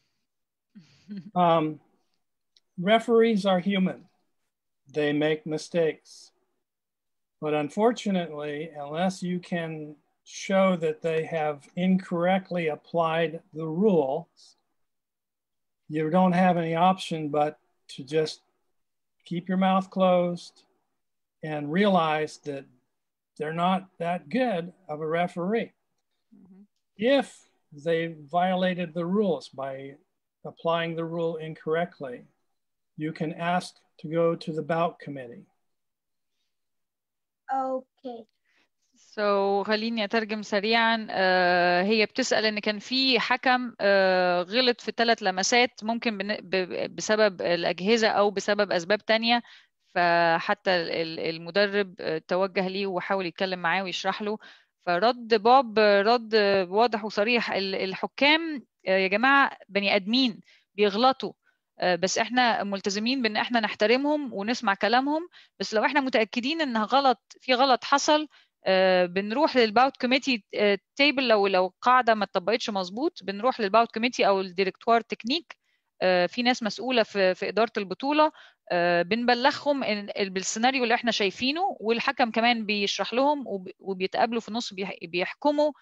Um, referees are human. They make mistakes. But unfortunately, unless you can show that they have incorrectly applied the rules, you don't have any option but to just keep your mouth closed and realize that they're not that good of a referee. Mhm. If they violated the rules by applying the rule incorrectly, you can ask to go to the bout committee. Okay. So خليني أترجم سريعا آه، هي بتسأل إن كان في حكم آه، غلط في ثلاث لمسات ممكن بن- ب- بسبب الأجهزة أو بسبب أسباب تانية فحتى ال- ال- المدرب آه، توجه ليه وحاول يتكلم معاه ويشرح له فرد بوب رد واضح وصريح ال- الحكام آه، يا جماعة بني آدمين بيغلطوا آه، بس احنا ملتزمين بان احنا نحترمهم ونسمع كلامهم بس لو احنا متأكدين ان غلط في غلط حصل آه، بنروح للباوت كوميتي تيبل لو لو قاعده ما اتطبقتش مظبوط بنروح للباوت كوميتي او الديركتوار تكنيك آه، في ناس مسؤوله في في اداره البطوله آه، بنبلغهم إن- بالسيناريو اللي احنا شايفينه والحكم كمان بيشرح لهم وب- وبيتقابلوا في النص بيح- بيحكموا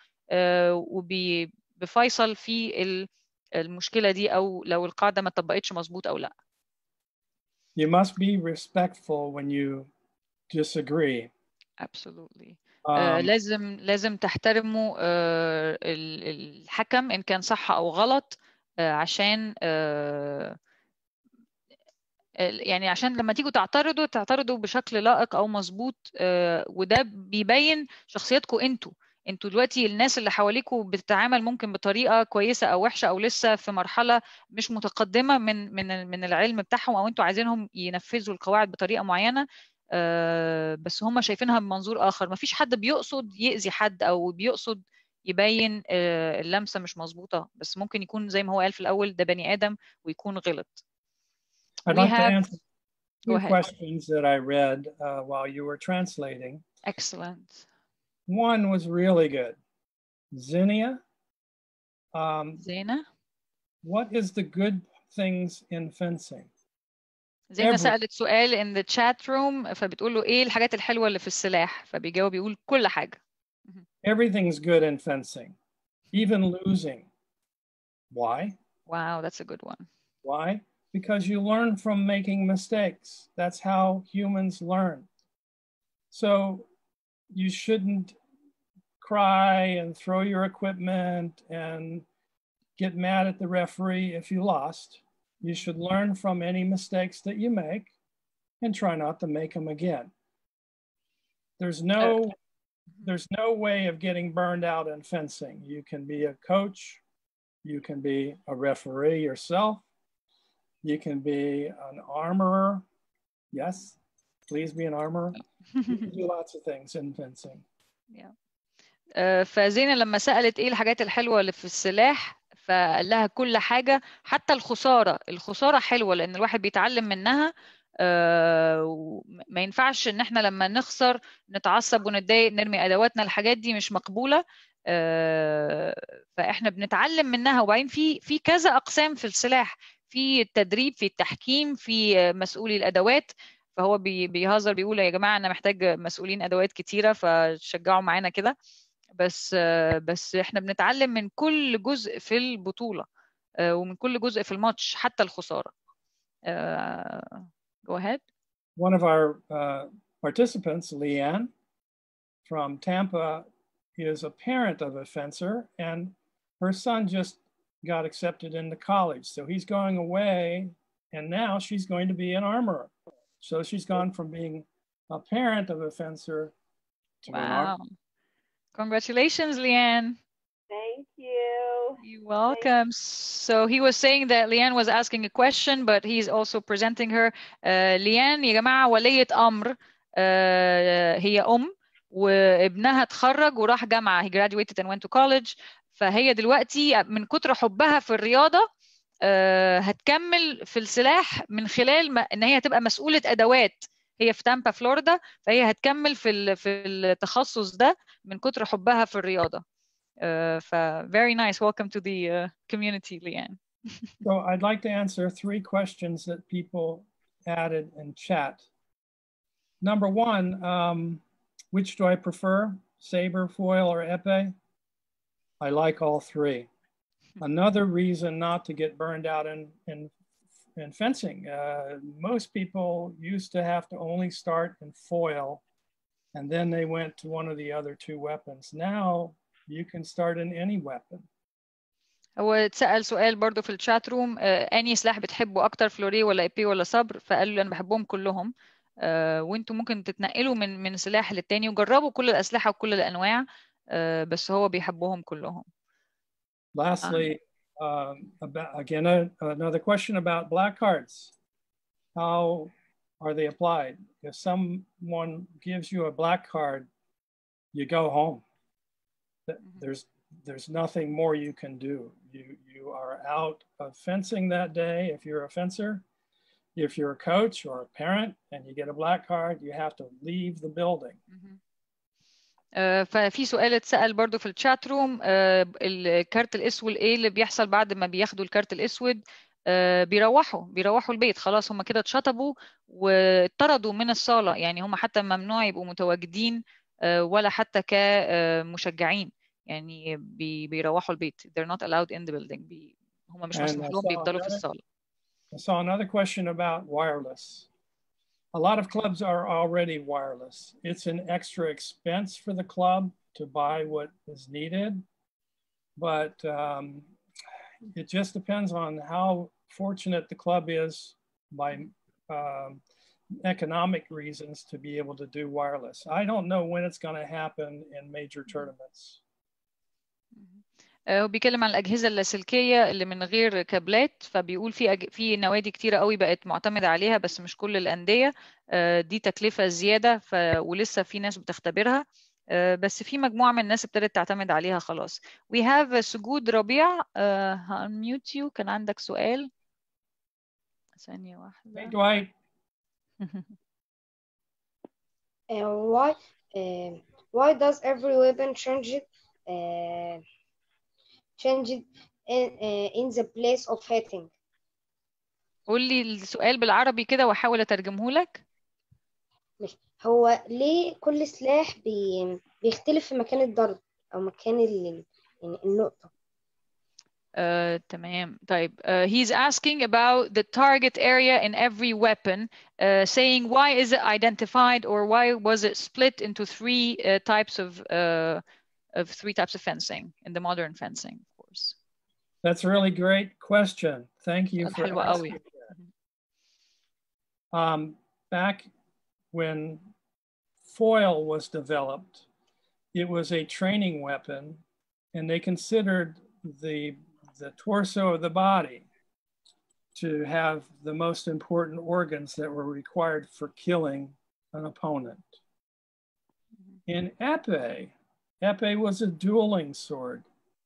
وبفيصل في ال- المشكله دي او لو القاعده ما اتطبقتش مظبوط او لا You must be respectful when you disagree. absolutely آه، Um, لازم لازم تحترموا آه، ال- الحكم إن كان صح أو غلط آه، عشان آه، ال- يعني عشان لما تيجوا تعترضوا تعترضوا بشكل لائق أو مظبوط آه، وده بيبين شخصياتكم انتوا انتوا دلوقتي الناس اللي حواليكوا بتتعامل ممكن بطريقة كويسة أو وحشة أو لسه في مرحلة مش متقدمة من من من العلم بتاعهم أو انتوا عايزينهم ينفذوا القواعد بطريقة معينة آه، بس هم شايفينها بمنظور آخر مفيش حد بيقصد يأذي حد أو بيقصد يبين آه، اللمسة مش مظبوطة بس ممكن يكون زي ما هو قال في الأول ده بني آدم ويكون غلط I'd we like to have- answer Go two ahead. questions that I read uh, while you were translating. excellent One was really good. Zinnia, um, زينة what is the good things in fencing? زينة Every- سألت سؤال in the chat room فبتقول له ايه الحاجات الحلوة اللي في السلاح فبيجاوب يقول كل حاجة Everything's good in fencing, even losing. Why? wow that's a good one Why? Because you learn from making mistakes. That's how humans learn. So you shouldn't cry and throw your equipment and get mad at the referee if you lost. You should learn from any mistakes that you make and try not to make them again. There's no there's no way of getting burned out in fencing. You can be a coach, you can be a referee yourself, you can be an armorer. Yes, please be an armorer. You can do lots of things in fencing. آه، فزينة لما سألت ايه الحاجات الحلوة اللي في السلاح فقال لها كل حاجة حتى الخسارة الخسارة حلوة لأن الواحد بيتعلم منها آه، وم- ما ينفعش ان احنا لما نخسر نتعصب ونتضايق نرمي ادواتنا الحاجات دي مش مقبولة آه، فاحنا بنتعلم منها وبعدين في في كذا اقسام في السلاح في التدريب في التحكيم في آه، مسؤولي الادوات فهو بي- بيهزر بيقول يا جماعة انا محتاج مسؤولين ادوات كتيرة فشجعوا معانا كده بس آه، بس احنا بنتعلم من كل جزء في البطولة آه، ومن كل جزء في الماتش حتى الخسارة آه، go ahead One of our uh, participants, Leanne from Tampa, is a parent of a fencer, and her son just got accepted into college. So he's going away, and now she's going to be an armorer. So she's gone from being a parent of a fencer to an wow armorer. congratulations Leanne Thank you. You're welcome. So he was saying that Leanne was asking a question, but he's also presenting her. Uh, Leanne يا جماعة ولية أمر uh, هي أم وابنها اتخرج وراح جامعة. He graduated and went to college. فهي دلوقتي من كتر حبها في الرياضة uh, هتكمل في السلاح من خلال ما إن هي هتبقى مسؤولة أدوات. هي في تامبا فلوريدا فهي هتكمل في ال- في التخصص ده من كتر حبها في الرياضة. Uh, ف- very nice. Welcome to the uh, community, Leanne. So I'd like to answer three questions that people added in chat. Number one, um, which do I prefer, saber, foil, or epee? I like all three. Another reason not to get burned out in, in, in fencing. Uh, most people used to have to only start in foil and then they went to one of the other two weapons. Now you can start in any weapon. هو اتسأل سؤال برضو في الشات روم اني سلاح بتحبه اكتر فلوري ولا ايبي ولا صبر فقال له انا بحبهم كلهم آه، وانتوا ممكن تتنقلوا من من سلاح للتاني وجربوا كل الأسلحة وكل الأنواع آه، بس هو بيحبهم كلهم Lastly, um, about, again, a- another question about black cards. How are they applied? If someone gives you a black card, you go home. Th- Mhm. There's there's nothing more you can do. You you are out of fencing that day if you're a fencer. If you're a coach or a parent and you get a black card, you have to leave the building. مهم. آه، ففي سؤال اتسأل برضو في الشات روم آه، الكارت الأسود ايه اللي بيحصل بعد ما بياخدوا الكارت الأسود آه، بيروحوا بيروحوا البيت خلاص هم كده اتشطبوا واتطردوا من الصالة يعني هم حتى ممنوع يبقوا متواجدين آه، ولا حتى كمشجعين يعني بي- بيروحوا البيت they're not allowed in the building بي هم مش And مسموح I لهم saw بيفضلوا في another- الصالة I saw another question about wireless. A lot of clubs are already wireless. It's an extra expense for the club to buy what is needed, but um, it just depends on how fortunate the club is by um, economic reasons to be able to do wireless. I don't know when it's going to happen in major tournaments. آه، هو بيتكلم عن الأجهزة اللاسلكية اللي من غير كابلات فبيقول في أج... في نوادي كتيرة قوي بقت معتمدة عليها بس مش كل الأندية آه، دي تكلفة زيادة ف... ولسه في ناس بتختبرها آه، بس في مجموعة من الناس ابتدت تعتمد عليها خلاص we have سجود ربيع هنميوت يو كان عندك سؤال ثانية Hey, واحدة Dwight, Uh, why uh, why does every weapon change it uh, change it in, uh, in the place of hitting? قول لي السؤال بالعربي كده واحاول اترجمه لك هو ليه كل سلاح بي بيختلف في مكان الضرب أو مكان ال يعني النقطة Uh, تمام طيب uh, he's asking about the target area in every weapon uh, saying why is it identified or why was it split into three uh, types of uh, of three types of fencing in the modern fencing of course that's a really great question. Thank you سؤال for حلو قوي asking. Um, back when foil was developed, it was a training weapon, and they considered the the torso of the body to have the most important organs that were required for killing an opponent. In epee, epee was a dueling sword.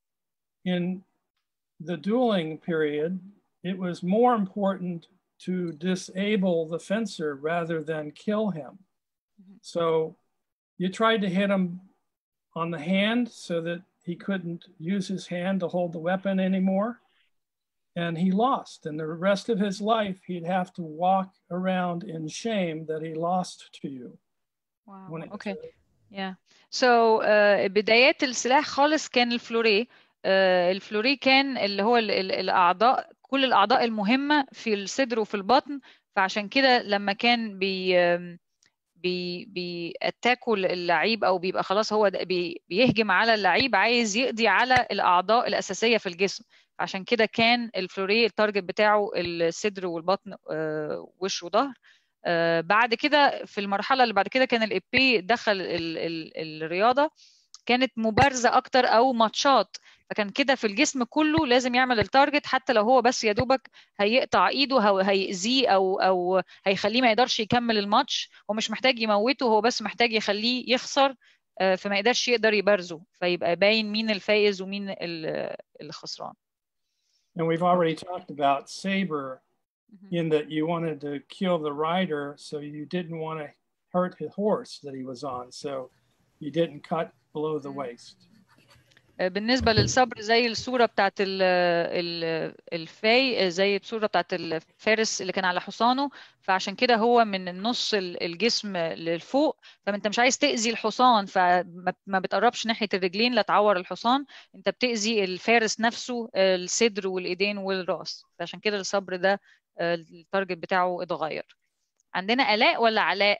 In the dueling period, it was more important to disable the fencer rather than kill him. So you tried to hit him on the hand so that he couldn't use his hand to hold the weapon anymore. And he lost. And the rest of his life, he'd have to walk around in shame that he lost to you. wow when it- okay Yeah. So uh, بدايات السلاح خالص كان الفلوري uh, الفلوري كان اللي هو ال ال الأعضاء كل الأعضاء المهمة في الصدر وفي البطن فعشان كده لما كان بي um, بي بيأتاكوا اللعيب أو بيبقى خلاص هو ده- بي بيهجم على اللعيب عايز يقضي على الأعضاء الأساسية في الجسم عشان كده كان الفلوري التارجت بتاعه الصدر والبطن uh, وش وظهر آه، بعد كده في المرحلة اللي بعد كده كان الإبي دخل ال ال الرياضة كانت مبارزة أكتر أو ماتشات فكان كده في الجسم كله لازم يعمل التارجت حتى لو هو بس يا دوبك هيقطع إيده أو هيأذيه أو أو هيخليه ما يقدرش يكمل الماتش هو مش محتاج يموته هو بس محتاج يخليه يخسر آه، فما يقدرش يقدر يبارزه فيبقى باين مين الفائز ومين ال- الخسران And we've already talked about saber مهم. in that you wanted to kill the rider, so you didn't want to hurt his horse that he was on. So you didn't cut below the waist. بالنسبة للصبر زي الصورة بتاعت ال ال الفاي زي الصورة بتاعت الفارس اللي كان على حصانه فعشان كده هو من النص ال- الجسم للفوق فانت مش عايز تأذي الحصان فما ما بتقربش ناحية الرجلين لا تعور الحصان انت بتأذي الفارس نفسه الصدر والإيدين والرأس فعشان كده الصبر ده آه، التارجت بتاعه اتغير عندنا آلاء ولا علاء؟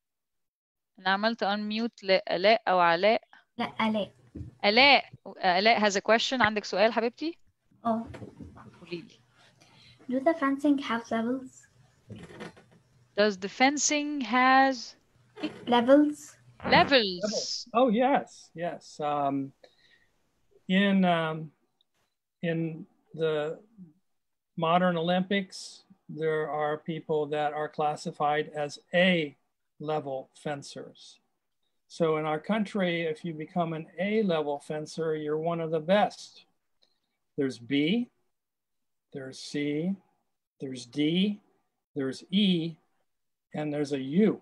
أنا عملت unmute لآلاء أو علاء لا آلاء آلاء آلاء has a question عندك سؤال حبيبتي؟ اه قولي لي do the fencing have levels does the fencing has levels levels Oh yes, yes. Um, in um, in the modern Olympics, there are people that are classified as A level fencers. So in our country, if you become an A level fencer, you're one of the best. There's B, there's C, there's D, there's E, and there's a U.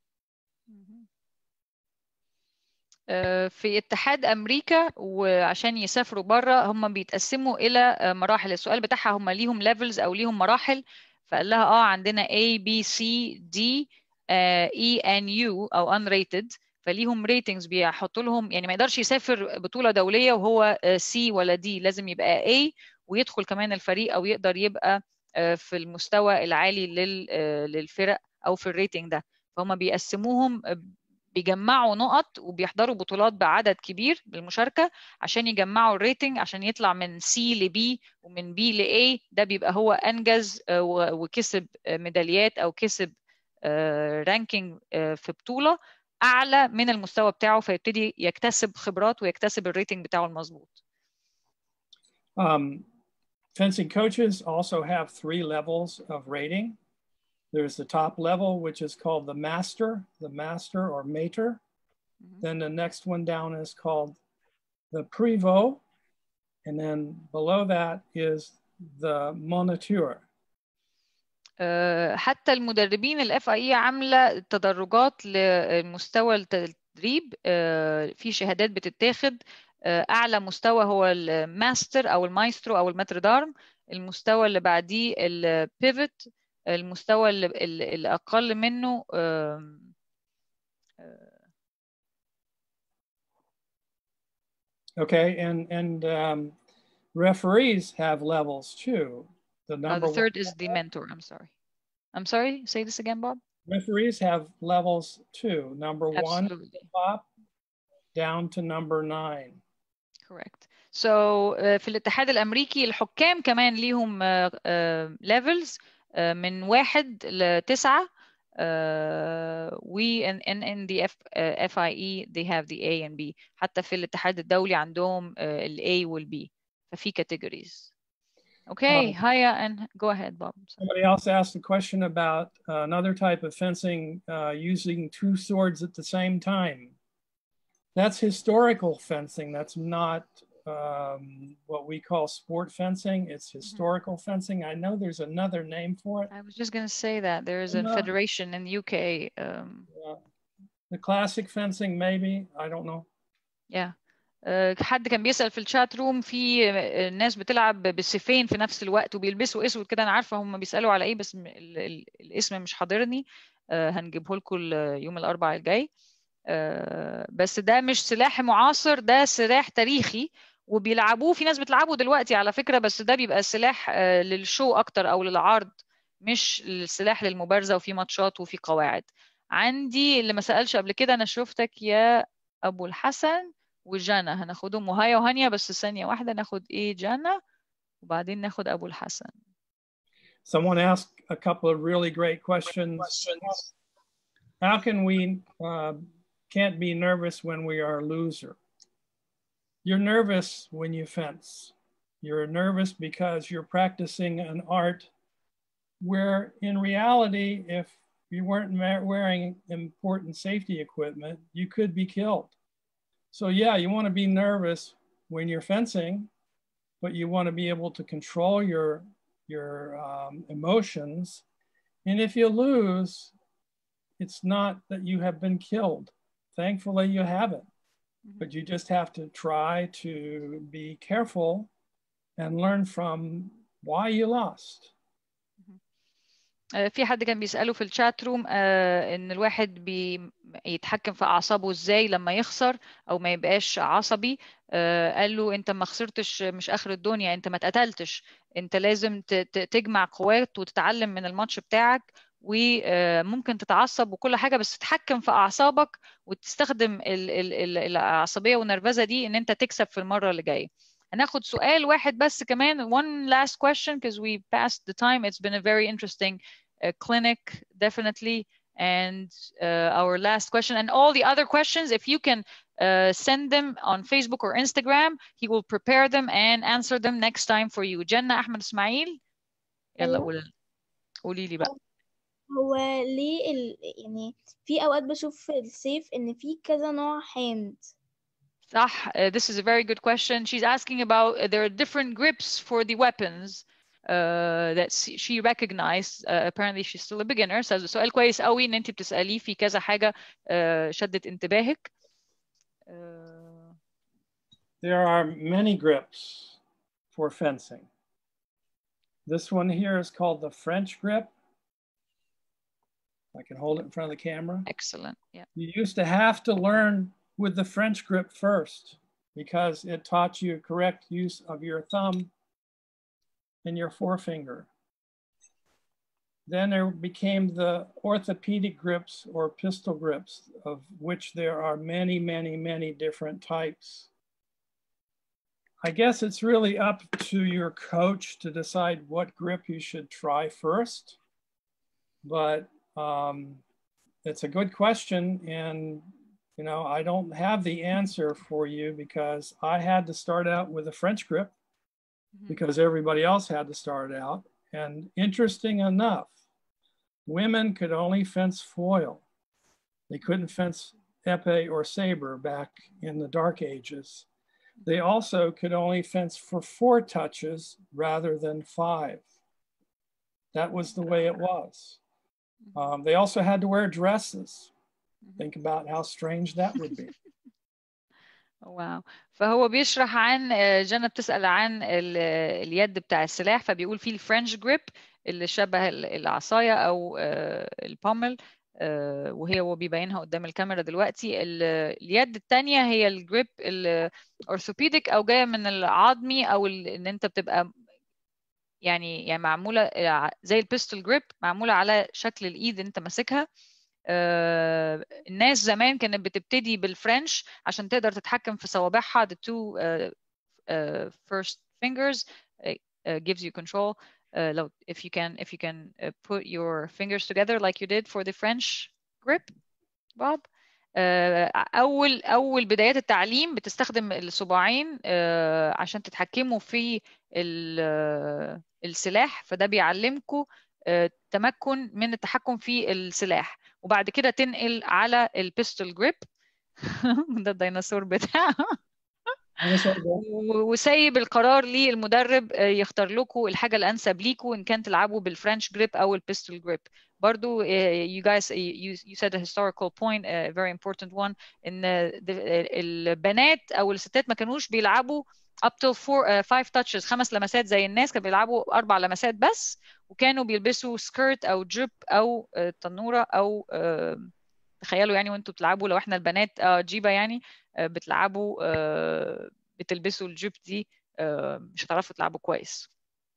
آه، في اتحاد امريكا وعشان يسافروا بره هم بيتقسموا الى آه، مراحل السؤال بتاعها هم ليهم ليفلز او ليهم مراحل فقال لها اه عندنا A B C D آه، E N U او unrated فليهم ريتنجز بيحطوا لهم يعني ما يقدرش يسافر بطولة دولية وهو C ولا D لازم يبقى A ويدخل كمان الفريق او يقدر يبقى آه، في المستوى العالي لل- آه، للفرق او في الريتنج ده فهم بيقسموهم آه، بيجمعوا نقط وبيحضروا بطولات بعدد كبير بالمشاركة عشان يجمعوا الريتنج عشان يطلع من C ل B ومن B ل A ده بيبقى هو أنجز آه، و- وكسب آه، ميداليات أو كسب رانكينج في بطولة أعلى من المستوى بتاعه فيبتدي يكتسب خبرات ويكتسب الريتنج بتاعه المظبوط. Um, fencing coaches also have three levels of rating. There's the top level, which is called the master, the master or mater. Mhm. Then the next one down is called the privot. And then below that is the moniteur. آه، حتى المدربين الاف اي عامله تدرجات لمستوى التدريب آه، في شهادات بتتاخد آه، اعلى مستوى هو الماستر او المايسترو او المتردارم المستوى اللي بعديه البيفت المستوى اللي, اللي اللي اقل منه آم، Okay, and and um, referees have levels too. The uh, number the third one, is the mentor I'm sorry I'm sorry say this again Bob referees have levels too. Number one absolutely top down to number nine. correct so uh, في الاتحاد الأمريكي الحكام كمان ليهم uh, uh, levels uh, من واحد لتسعة uh, we in, in, in the F, uh, FIE they have the A and B حتى في الاتحاد الدولي عندهم uh, ال A وال B ففي categories okay Um, Haya and go ahead Bob Somebody else asked a question about uh, another type of fencing uh, using two swords at the same time. That's historical fencing. That's not um, what we call sport fencing. It's historical fencing. I know there's another name for it. I was just gonna say that there is a No. federation in the UK um, Uh, the classic fencing, maybe. I don't know. يا آه، حد كان بيسأل في الشات روم في آه، ناس بتلعب بالسيفين في نفس الوقت وبيلبسوا اسود كده انا عارفه هم بيسألوا على ايه بس م- ال- ال- الاسم مش حاضرني آه، هنجيبه لكم يوم الاربعاء الجاي آه، بس ده مش سلاح معاصر ده سلاح تاريخي وبيلعبوه في ناس بتلعبه دلوقتي على فكرة بس ده بيبقى سلاح آه، للشو اكتر او للعرض مش السلاح للمبارزة وفي ماتشات وفي قواعد عندي اللي ما سألش قبل كده انا شفتك يا ابو الحسن وجانا هناخدهم وهايا وهانيا بس ثانية واحدة ناخد ايه جانا وبعدين ناخد ابو الحسن Someone asked a couple of really great questions. How can we uh, can't be nervous when we are a loser? You're nervous when you fence. You're nervous because you're practicing an art where, in reality, if you weren't ma- wearing important safety equipment, you could be killed. So, yeah, you want to be nervous when you're fencing, but you want to be able to control your your um, emotions. And if you lose, it's not that you have been killed. Thankfully, you haven't. But you just have to try to be careful and learn from why you lost. آه، في حد كان بيسأله في الشات روم آه، ان الواحد بيتحكم في اعصابه ازاي لما يخسر او ما يبقاش عصبي آه، قال له انت ما خسرتش مش اخر الدنيا انت ما اتقتلتش انت لازم ت- ت- تجمع قوات وتتعلم من الماتش بتاعك وممكن تتعصب وكل حاجة بس تتحكم في أعصابك وتستخدم ال- ال- ال- العصبية والنرفزة دي إن أنت تكسب في المرة اللي جاية. هناخد سؤال واحد بس كمان one last question because we passed the time it's been a very interesting uh, clinic definitely. And uh, our last question and all the other questions, if you can uh, send them on Facebook or Instagram, he will prepare them and answer them next time for you. Jenna Ahmed Ismail. يلا أيوة. قول قولي لي بقى. هو ليه ال... يعني في اوقات بشوف في الصيف ان في كذا نوع hand صح uh, this is a very good question she's asking about uh, there are different grips for the weapons uh, that she she recognized uh, apparently she's still a beginner so سؤال كويس قوي ان انت بتسأليه في كذا حاجة uh, شدت انتباهك uh, There are many grips for fencing. This one here is called the French grip. I can hold it in front of the camera. excellent yeah You used to have to learn with the French grip first because it taught you correct use of your thumb and your forefinger. Then there became the orthopedic grips or pistol grips, of which there are many, many, many different types. I guess it's really up to your coach to decide what grip you should try first. But um, it's a good question. And, you know, I don't have the answer for you because I had to start out with a French grip because everybody else had to start out. And interesting enough, women could only fence foil. They couldn't fence epee or saber back in the dark ages. They also could only fence for four touches rather than five. That was the way it was. Um, they also had to wear dresses. Think about how strange that would be. واو فهو بيشرح عن آه، جنى بتسأل عن ال- اليد بتاع السلاح فبيقول في الفرنش جريب اللي شبه ال- العصاية أو آه، البومل آه، وهي هو بيبينها قدام الكاميرا دلوقتي ال- اليد التانية هي الجريب الأورثوبيديك أو جاية من العظمي أو ال- إن أنت بتبقى يعني يعني معمولة آه، زي البيستول جريب معمولة على شكل الإيد أنت ماسكها آه، الناس زمان كانت بتبتدي بالفرنش عشان تقدر تتحكم في صوابعها the two uh, uh, first fingers uh, uh, gives you control uh, لو if you can if you can uh, put your fingers together like you did for the French grip Bob آه، أول أول بدايات التعليم بتستخدم الصباعين آه، عشان تتحكموا في ال- آه، السلاح فده بيعلمكم آه، تمكن من التحكم في السلاح وبعد كده تنقل على البيستول جريب ده الديناصور بتاعه و- وسايب القرار للمدرب آه، يختار لكم الحاجة الأنسب ليكم إن كان تلعبوا بالفرنش جريب أو البيستول جريب برضو آه، you guys you, you said a historical point a very important one إن آه، the- البنات أو الستات ما كانوش بيلعبوا up till four, uh, five touches خمس لمسات زي الناس كانوا بيلعبوا أربع لمسات بس وكانوا بيلبسوا سكيرت أو جيب أو آه، تنورة أو آه، تخيلوا يعني وانتوا بتلعبوا لو احنا البنات اه جيبة يعني آه، بتلعبوا آه، بتلبسوا الجيب دي آه، مش هتعرفوا تلعبوا كويس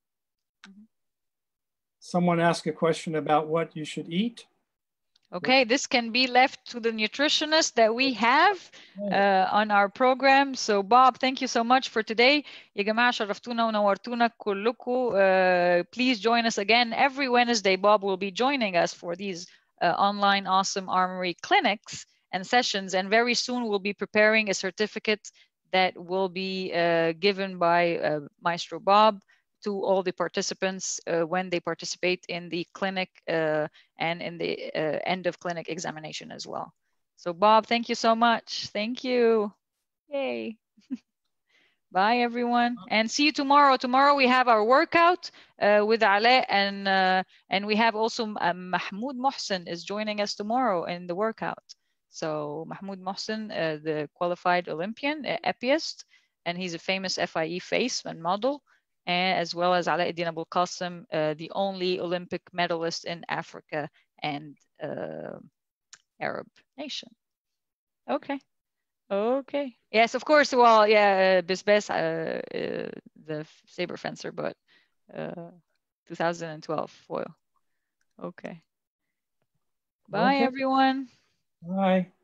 Someone asked a question about what you should eat. Okay, this can be left to the nutritionist that we have uh, on our program. So Bob, thank you so much for today. يا جماعة شرفتونا ونورتونا كلكم. Uh, please join us again every Wednesday. Bob will be joining us for these uh, online awesome armory clinics and sessions. And very soon we'll be preparing a certificate that will be uh, given by uh, Maestro Bob to all the participants uh, when they participate in the clinic uh, and in the uh, end of clinic examination as well. So Bob, thank you so much. Thank you. Yay. Bye everyone and see you tomorrow. Tomorrow we have our workout uh, with Ale and uh, and we have also uh, Mahmoud Mohsen is joining us tomorrow in the workout. So Mahmoud Mohsen, uh, the qualified Olympian, uh, epiist, and he's a famous FIE face and model and as well as Alauddin Abul Qasim, uh, the only Olympic medalist in Africa and uh, Arab nation. Okay. Okay. Yes, of course. Well, yeah, uh, Bisbes, uh, uh, the saber fencer, but uh, 2012 foil. Okay. Bye, Okay. everyone. Bye.